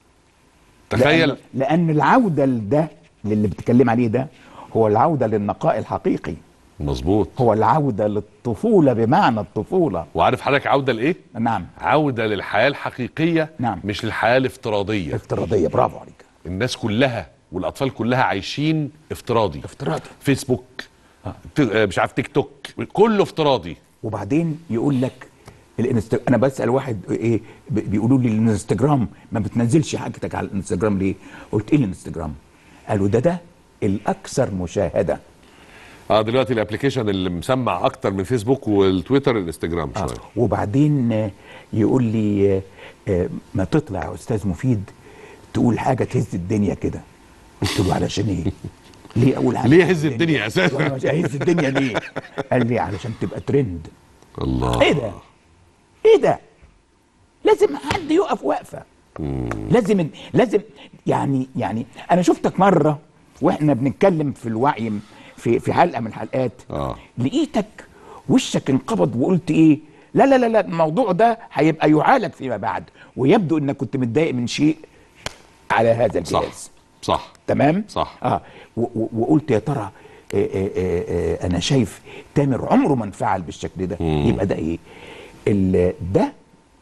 تخيل لأن, لأن العودة لده اللي بتتكلم عليه ده هو العودة للنقاء الحقيقي مظبوط هو العودة للطفولة بمعنى الطفولة وعارف حضرتك عوده لايه نعم عوده للحياه الحقيقيه نعم. مش للحياه الافتراضيه افتراضية برافو عليك الناس كلها والاطفال كلها عايشين افتراضي افتراضي فيسبوك ت- آه، مش عارف تيك توك كله افتراضي وبعدين يقول لك الانست... انا بسال واحد ايه ب- بيقولوا لي الانستجرام ما بتنزلش حاجتك على الانستجرام ليه قلت ايه الانستجرام قالوا ده ده الاكثر مشاهده اه دلوقتي الابلكيشن اللي مسمع اكتر من فيسبوك والتويتر الانستجرام شويه وبعدين آه، يقول لي آه، آه، ما تطلع يا استاذ مفيد تقول حاجه تهز الدنيا كده قلت له علشان ايه ليه اقول حاجه ليه هز الدنيا اساسا وأنا مش هز الدنيا ليه قال لي علشان تبقى ترند الله ايه ده ايه ده لازم حد يقف وقفه لازم لازم يعني يعني انا شفتك مره واحنا بنتكلم في الوعي في في حلقه من الحلقات اه لقيتك وشك انقبض وقلت ايه لا لا لا لا الموضوع ده هيبقى يعالج فيما بعد ويبدو انك كنت متضايق من شيء على هذا الجهاز صح تمام صح اه و- و- وقلت يا ترى آه، آه، آه، آه، انا شايف تامر عمره ما انفعل بالشكل ده يبقى ده ايه ال- ده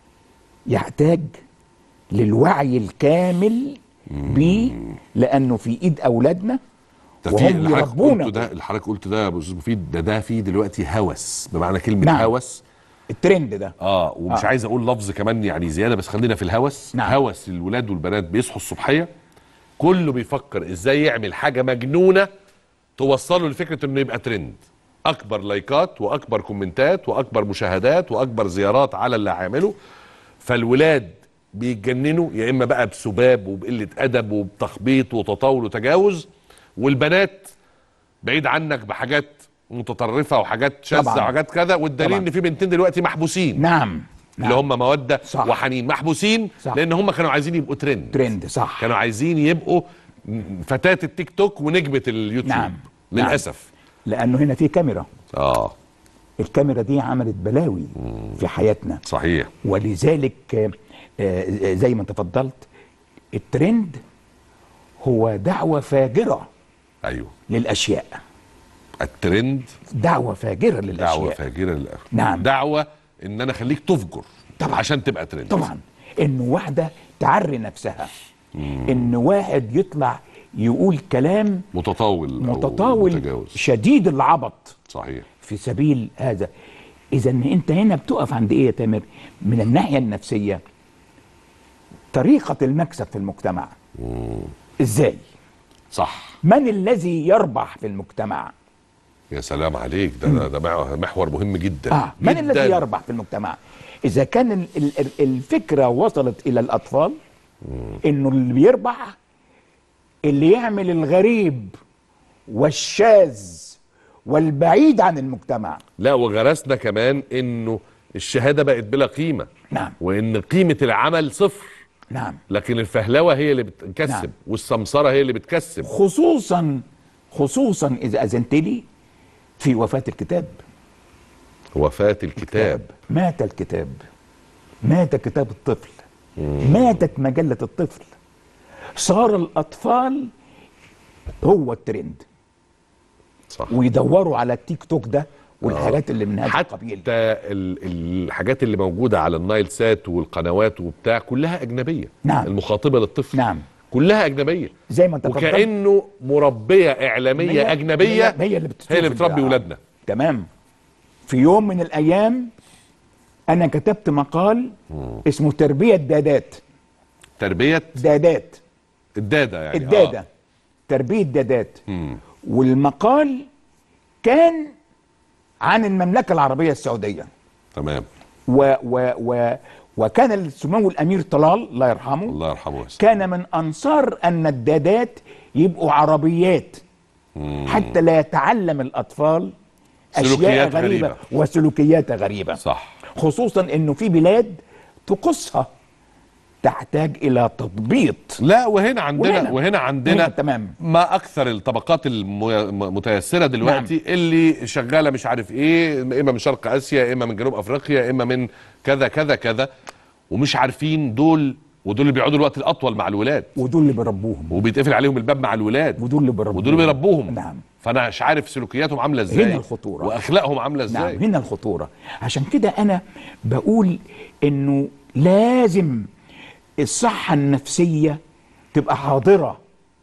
يحتاج للوعي الكامل بيه لانه في ايد اولادنا ده في وهم اللي حضرتك يربونا قلته ده اللي حضرتك قلته ده يا استاذ مفيد ده ده في دلوقتي هوس بمعنى كلمه نعم. هوس الترند ده اه ومش آه. عايز اقول لفظ كمان يعني زياده بس خلينا في الهوس نعم. هوس الولاد والبنات بيصحوا الصبحيه كله بيفكر ازاي يعمل حاجه مجنونه توصله لفكره انه يبقى ترند اكبر لايكات واكبر كومنتات واكبر مشاهدات واكبر زيارات على اللي هيعمله فالولاد بيتجننوا يا اما بقى بسباب وبقله ادب وبتخبيط وتطاول وتجاوز والبنات بعيد عنك بحاجات متطرفه وحاجات شاذه طبعاً. وحاجات كذا والدليل طبعاً. ان في بنتين دلوقتي محبوسين نعم اللي هم موده صح. وحنين محبوسين صح. لان هم كانوا عايزين يبقوا ترند ترند صح كانوا عايزين يبقوا فتاه التيك توك ونجمه اليوتيوب نعم. للاسف لانه هنا في كاميرا اه الكاميرا دي عملت بلاوي في حياتنا صحيح ولذلك آه، آه، زي ما تفضلت الترند هو دعوة فاجرة ايوه للأشياء الترند دعوة فاجرة للأشياء دعوه فاجره للأخ. نعم. دعوه ان انا اخليك تفجر طبعاً. عشان تبقى ترند طبعا إن واحدة تعري نفسها إن واحد يطلع يقول كلام متطاول أو متطاول متجاوز شديد العبط صحيح في سبيل هذا اذا انت هنا بتقف عند ايه يا تامر من الناحيه النفسيه طريقه المكسب في المجتمع ازاي صح من الذي يربح في المجتمع يا سلام عليك ده ده مع- محور مهم جدا آه. من جداً. الذي يربح في المجتمع اذا كان ال- ال- ال- الفكره وصلت الى الاطفال انه اللي بيربح اللي يعمل الغريب والشاذ والبعيد عن المجتمع لا وغرسنا كمان انه الشهاده بقت بلا قيمه نعم وان قيمه العمل صفر نعم لكن الفهلوه هي اللي بتكسب نعم. والسمسره هي اللي بتكسب خصوصا خصوصا اذا اذنت لي في وفاه الكتاب وفاه الكتاب مات الكتاب مات كتاب الطفل ماتت مجله الطفل صار الاطفال هو الترند صح ويدوروا على التيك توك ده والحاجات آه. اللي من هذا حتى القبيل ال- الحاجات اللي موجوده على النايل سات والقنوات وبتاع كلها اجنبيه نعم. المخاطبه للطفل نعم كلها اجنبيه زي ما انت تفضلت. وكانه مربيه اعلاميه هي- اجنبيه هي- هي اللي بتشوف هي اللي بتربي ال- ولادنا تمام في يوم من الايام انا كتبت مقال اسمه تربيه دادات تربيه دادات الداده يعني الداده آه. تربيه دادات مم. والمقال كان عن المملكه العربيه السعوديه تمام و و و وكان سمو الامير طلال الله يرحمه الله يرحمه كان من انصار ان الدادات يبقوا عربيات مم. حتى لا يتعلم الاطفال اشياء سلوكيات غريبه, غريبة. وسلوكيات غريبه صح خصوصا انه في بلاد طقوسها تحتاج الى تضبيط لا وهنا عندنا وهنا. وهنا, عندنا هنا تمام. ما اكثر الطبقات المتيسره دلوقتي نعم. اللي شغاله مش عارف ايه اما من شرق اسيا اما من جنوب افريقيا اما من كذا كذا كذا ومش عارفين دول ودول اللي بيقعدوا الوقت الاطول مع الولاد ودول اللي بيربوهم وبيتقفل عليهم الباب مع الولاد ودول اللي بيربوهم ودول بيربوهم نعم فانا مش عارف سلوكياتهم عامله ازاي هنا الخطوره واخلاقهم عامله ازاي نعم هنا الخطوره عشان كده انا بقول انه لازم الصحه النفسيه تبقى حاضره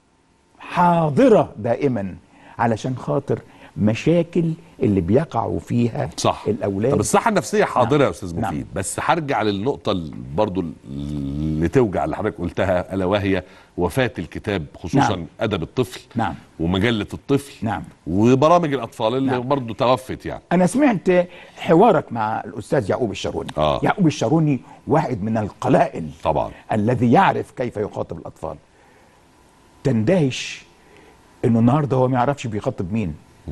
حاضره دائما علشان خاطر مشاكل اللي بيقعوا فيها صح الاولاد طب الصحه النفسيه حاضره نعم. يا استاذ نعم. مفيد بس هرجع للنقطه ال- برضو اللي توجع اللي حضرتك قلتها الا وهي وفاه الكتاب خصوصا نعم. ادب الطفل نعم ومجله الطفل نعم وبرامج الاطفال اللي نعم. برضو توفت يعني انا سمعت حوارك مع الاستاذ يعقوب الشاروني آه. يعقوب الشاروني واحد من القلائل طبعا الذي يعرف كيف يخاطب الاطفال تندهش انه النهارده هو ما يعرفش بيخاطب مين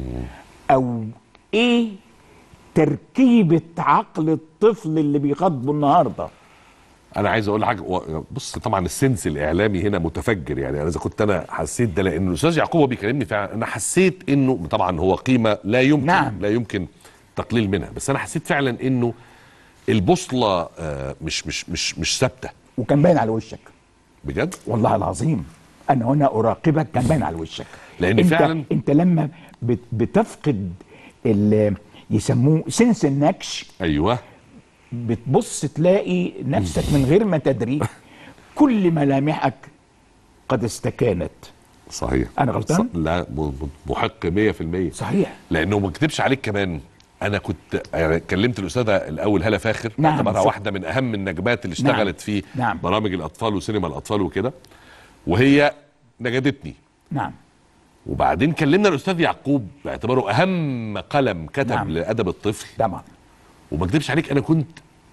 او ايه تركيبه عقل الطفل اللي بيخاطبه النهارده انا عايز اقول حاجه و- بص طبعا السنس الاعلامي هنا متفجر يعني انا اذا كنت انا حسيت ده لان الاستاذ يعقوب وهو بيكلمني فعلا انا حسيت انه طبعا هو قيمه لا يمكن نعم. لا يمكن تقليل منها بس انا حسيت فعلا انه البوصله آه، مش مش مش مش ثابته وكان باين على وشك بجد والله العظيم انا هنا اراقبك كان باين على وشك لأن انت فعلاً- انت لما بت- بتفقد ال- يسموه سنس النكش ايوه بتبص تلاقي نفسك من غير ما تدري كل ملامحك قد استكانت صحيح أنا غلطان؟ ص- لا م- م- محق 100% صحيح لانه ما كتبش عليك كمان انا كنت يعني كلمت الاستاذه الاول هاله فاخر نعم، اعتبرها صح. واحده من اهم النجمات اللي نعم، اشتغلت في نعم. برامج الاطفال وسينما الاطفال وكده وهي نجدتني نعم وبعدين كلمنا الاستاذ يعقوب باعتباره اهم قلم كتب نعم. نعم. لادب الطفل طبعا وما اكذبش عليك انا كنت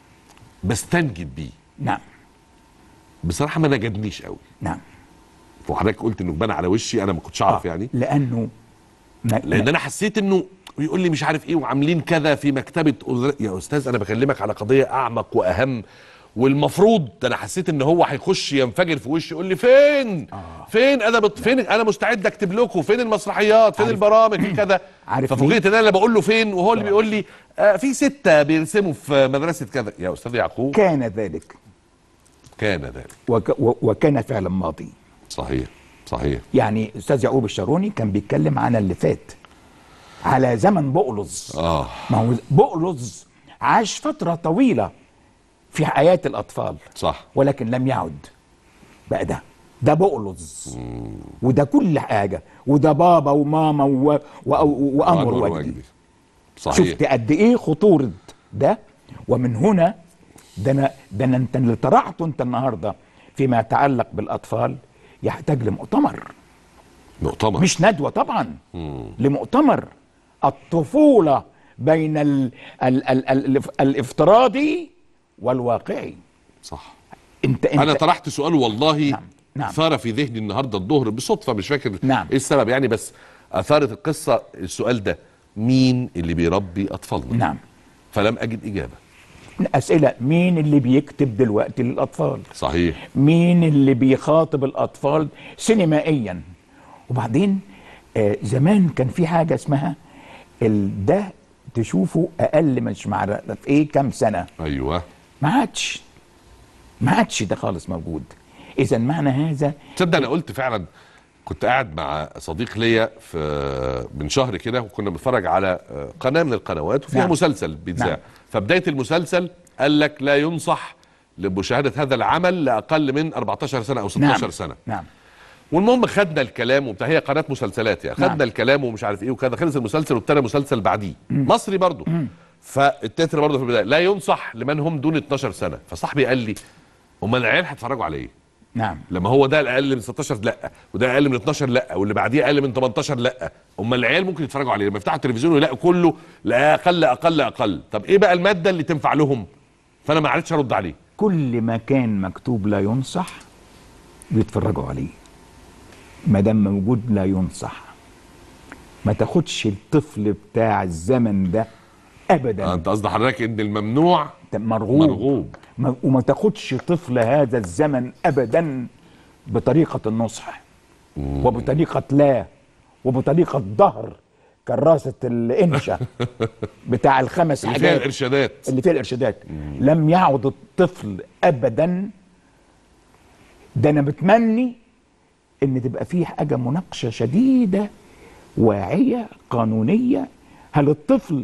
بستنجد بيه نعم بصراحه ما نجدنيش قوي نعم وحضرتك قلت انه بان على وشي انا ما كنتش اعرف يعني لانه ما لان انا حسيت انه يقول لي مش عارف ايه وعاملين كذا في مكتبه أذر- يا استاذ انا بكلمك على قضيه اعمق واهم والمفروض ده انا حسيت ان هو هيخش ينفجر في وشي يقول لي فين آه. فين ادب الط- فين انا مستعد اكتب لكم فين المسرحيات فين عارف- البرامج في كذا عارف ففوجئت ان انا اللي بقول له فين وهو اللي بيقول لي آه في سته بيرسموا في مدرسه كذا يا استاذ يعقوب كان ذلك كان ذلك وك و- وكان فعلا ماضي صحيح صحيح يعني استاذ يعقوب الشاروني كان بيتكلم عن اللي فات على زمن بقلظ اه ما هو بقلظ عاش فتره طويله في حياه الاطفال صح ولكن لم يعد بقى ده ده بقلص وده كل حاجه وده بابا وماما و... و... و... وامر وأنور وجدي وجدي. صحيح شفت قد ايه خطوره ده ومن هنا ده انا ده انا انت اللي طرحته انت النهارده فيما يتعلق بالاطفال يحتاج لمؤتمر مؤتمر مش ندوه طبعا مم. لمؤتمر الطفوله بين ال ال ال ال الافتراضي والواقعي صح انت انت انا طرحت سؤال والله نعم. نعم. ثار في ذهني النهارده الظهر بصدفه مش فاكر نعم. ايه السبب يعني بس اثارت القصه السؤال ده مين اللي بيربي اطفالنا نعم فلم اجد اجابه اسئله مين اللي بيكتب دلوقتي للاطفال صحيح مين اللي بيخاطب الاطفال سينمائيا وبعدين آه زمان كان في حاجه اسمها ال- ده تشوفه اقل مش معرف ايه كام سنه ايوه ما عادش ما عادش ده خالص موجود اذا معنى هذا تصدق انا قلت فعلا كنت قاعد مع صديق ليا في من شهر كده وكنا بنتفرج على قناه من القنوات وفيها نعم. مسلسل بيتذاع نعم. فبدايه المسلسل قال لك لا ينصح لمشاهده هذا العمل لاقل من 14 سنه او 16 نعم. سنه نعم والمهم خدنا الكلام وبتاع هي قناه مسلسلات يعني خدنا نعم. الكلام ومش عارف ايه وكذا خلص المسلسل وابتدى مسلسل بعديه مصري برضه فالتتر برضه في البدايه لا ينصح لمن هم دون 12 سنه فصاحبي قال لي امال العيال هيتفرجوا على ايه؟ نعم لما هو ده الاقل من 16 لا وده اقل من 12 لا واللي بعديه اقل من 18 لا امال العيال ممكن يتفرجوا عليه لما يفتحوا التلفزيون ويلاقوا كله لا اقل اقل اقل طب ايه بقى الماده اللي تنفع لهم فانا ما عرفتش ارد عليه كل ما كان مكتوب لا ينصح بيتفرجوا عليه ما دام موجود لا ينصح ما تاخدش الطفل بتاع الزمن ده ابدا انت قصد حضرتك ان الممنوع مرغوب مرغوب ما وما تاخدش طفل هذا الزمن ابدا بطريقه النصح وبطريقه لا وبطريقه ظهر كراسه الانشا بتاع الخمس اللي فيها حاجات الارشادات اللي فيها الارشادات لم يعد الطفل ابدا ده انا بتمني ان تبقى فيه حاجه مناقشه شديده واعيه قانونيه هل الطفل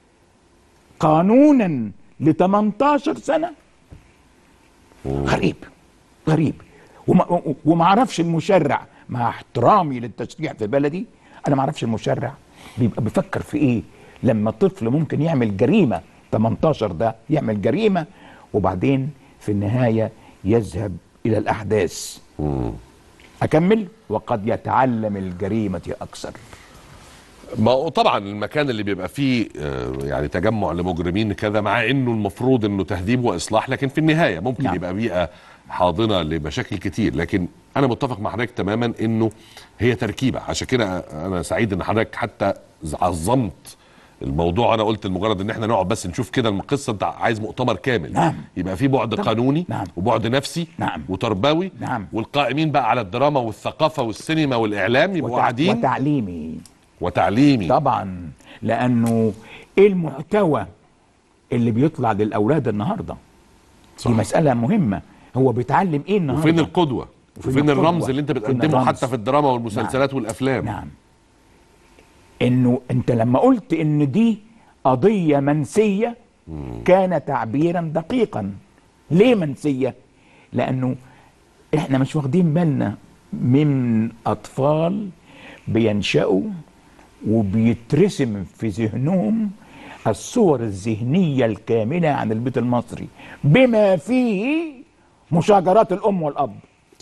قانونا ل 18 سنه غريب غريب وما, وما اعرفش المشرع مع احترامي للتشريع في بلدي انا ما اعرفش المشرع بيبقى بيفكر في ايه لما طفل ممكن يعمل جريمه 18 ده يعمل جريمه وبعدين في النهايه يذهب الى الاحداث اكمل وقد يتعلم الجريمه اكثر ما هو طبعا المكان اللي بيبقى فيه آه، يعني تجمع لمجرمين كذا مع انه المفروض انه تهذيب واصلاح لكن في النهايه ممكن نعم. يبقى بيئه حاضنه لمشاكل كتير لكن انا متفق مع حضرتك تماما انه هي تركيبه عشان كده انا سعيد ان حضرتك حتى عظمت الموضوع انا قلت لمجرد ان احنا نقعد بس نشوف كده القصه انت عايز مؤتمر كامل نعم. يبقى في بعد طبعا. قانوني نعم. وبعد نفسي نعم. وتربوي نعم. والقائمين بقى على الدراما والثقافه والسينما والاعلام يبقوا وتع... قاعدين وتعليمي وتعليمي طبعا لانه ايه المحتوى اللي بيطلع للاولاد النهارده صح. دي مساله مهمه هو بيتعلم ايه النهارده وفين القدوة وفين وفين القدوة؟ الرمز اللي انت فين بتقدمه الرمز؟ حتى في الدراما والمسلسلات والافلام نعم انه انت لما قلت ان دي قضيه منسيه كان تعبيرا دقيقا ليه منسيه لانه احنا مش واخدين بالنا من اطفال بينشأوا وبيترسم في ذهنهم الصور الذهنية الكاملة عن البيت المصري بما فيه مشاجرات الأم والأب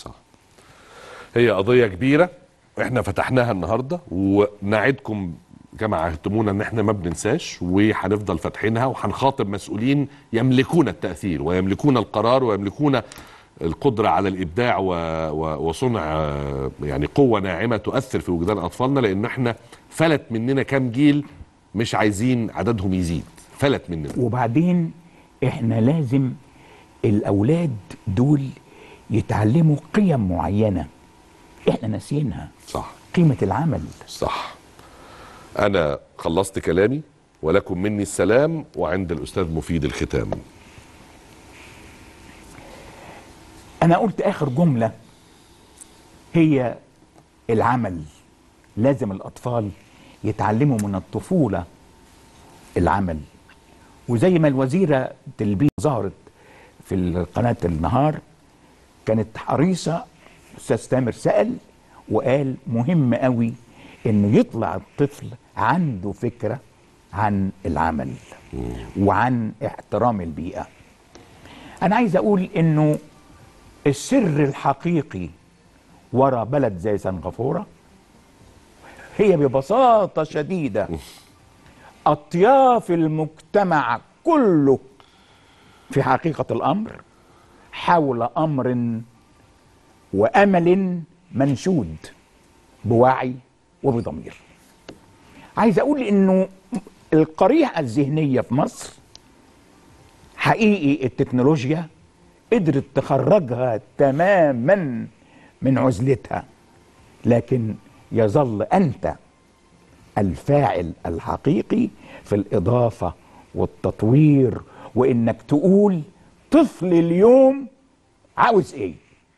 هي قضية كبيرة احنا فتحناها النهاردة ونعدكم كما عهدتمونا ان احنا ما بننساش وهنفضل فاتحينها وهنخاطب مسؤولين يملكون التأثير ويملكون القرار ويملكون القدرة على الإبداع و... و... وصنع آه، يعني قوة ناعمة تؤثر في وجدان أطفالنا لأن احنا فلت مننا كام جيل مش عايزين عددهم يزيد فلت مننا وبعدين احنا لازم الأولاد دول يتعلموا قيم معينة احنا ناسيينها صح قيمة العمل صح أنا خلصت كلامي ولكم مني السلام وعند الأستاذ مفيد الختام أنا قلت آخر جملة هي العمل لازم الأطفال يتعلموا من الطفولة العمل وزي ما الوزيرة تلبيه ظهرت في قناة النهار كانت حريصة استاذ تامر سال وقال مهم قوي انه يطلع الطفل عنده فكره عن العمل وعن احترام البيئه انا عايز اقول انه السر الحقيقي ورا بلد زي سنغافوره هي ببساطه شديده اطياف المجتمع كله في حقيقه الامر حول امر وامل منشود بوعي وبضمير عايز اقول انه القريحه الذهنيه في مصر حقيقي التكنولوجيا قدرت تخرجها تماما من عزلتها لكن يظل انت الفاعل الحقيقي في الاضافه والتطوير وانك تقول طفل اليوم عاوز ايه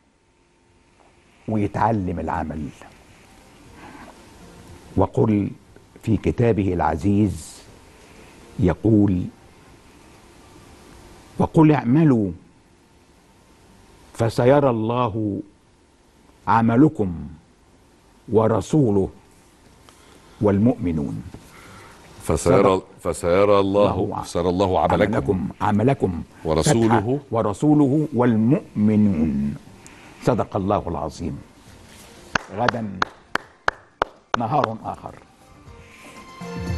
ويتعلم العمل وقل في كتابه العزيز يقول وقل اعملوا فسيرى الله عملكم ورسوله والمؤمنون فسيرى صدق. فسيرى الله الله سيرى الله عملكم عملكم عملكم ورسوله فتحة ورسوله والمؤمنون صدق الله العظيم غدا نهار آخر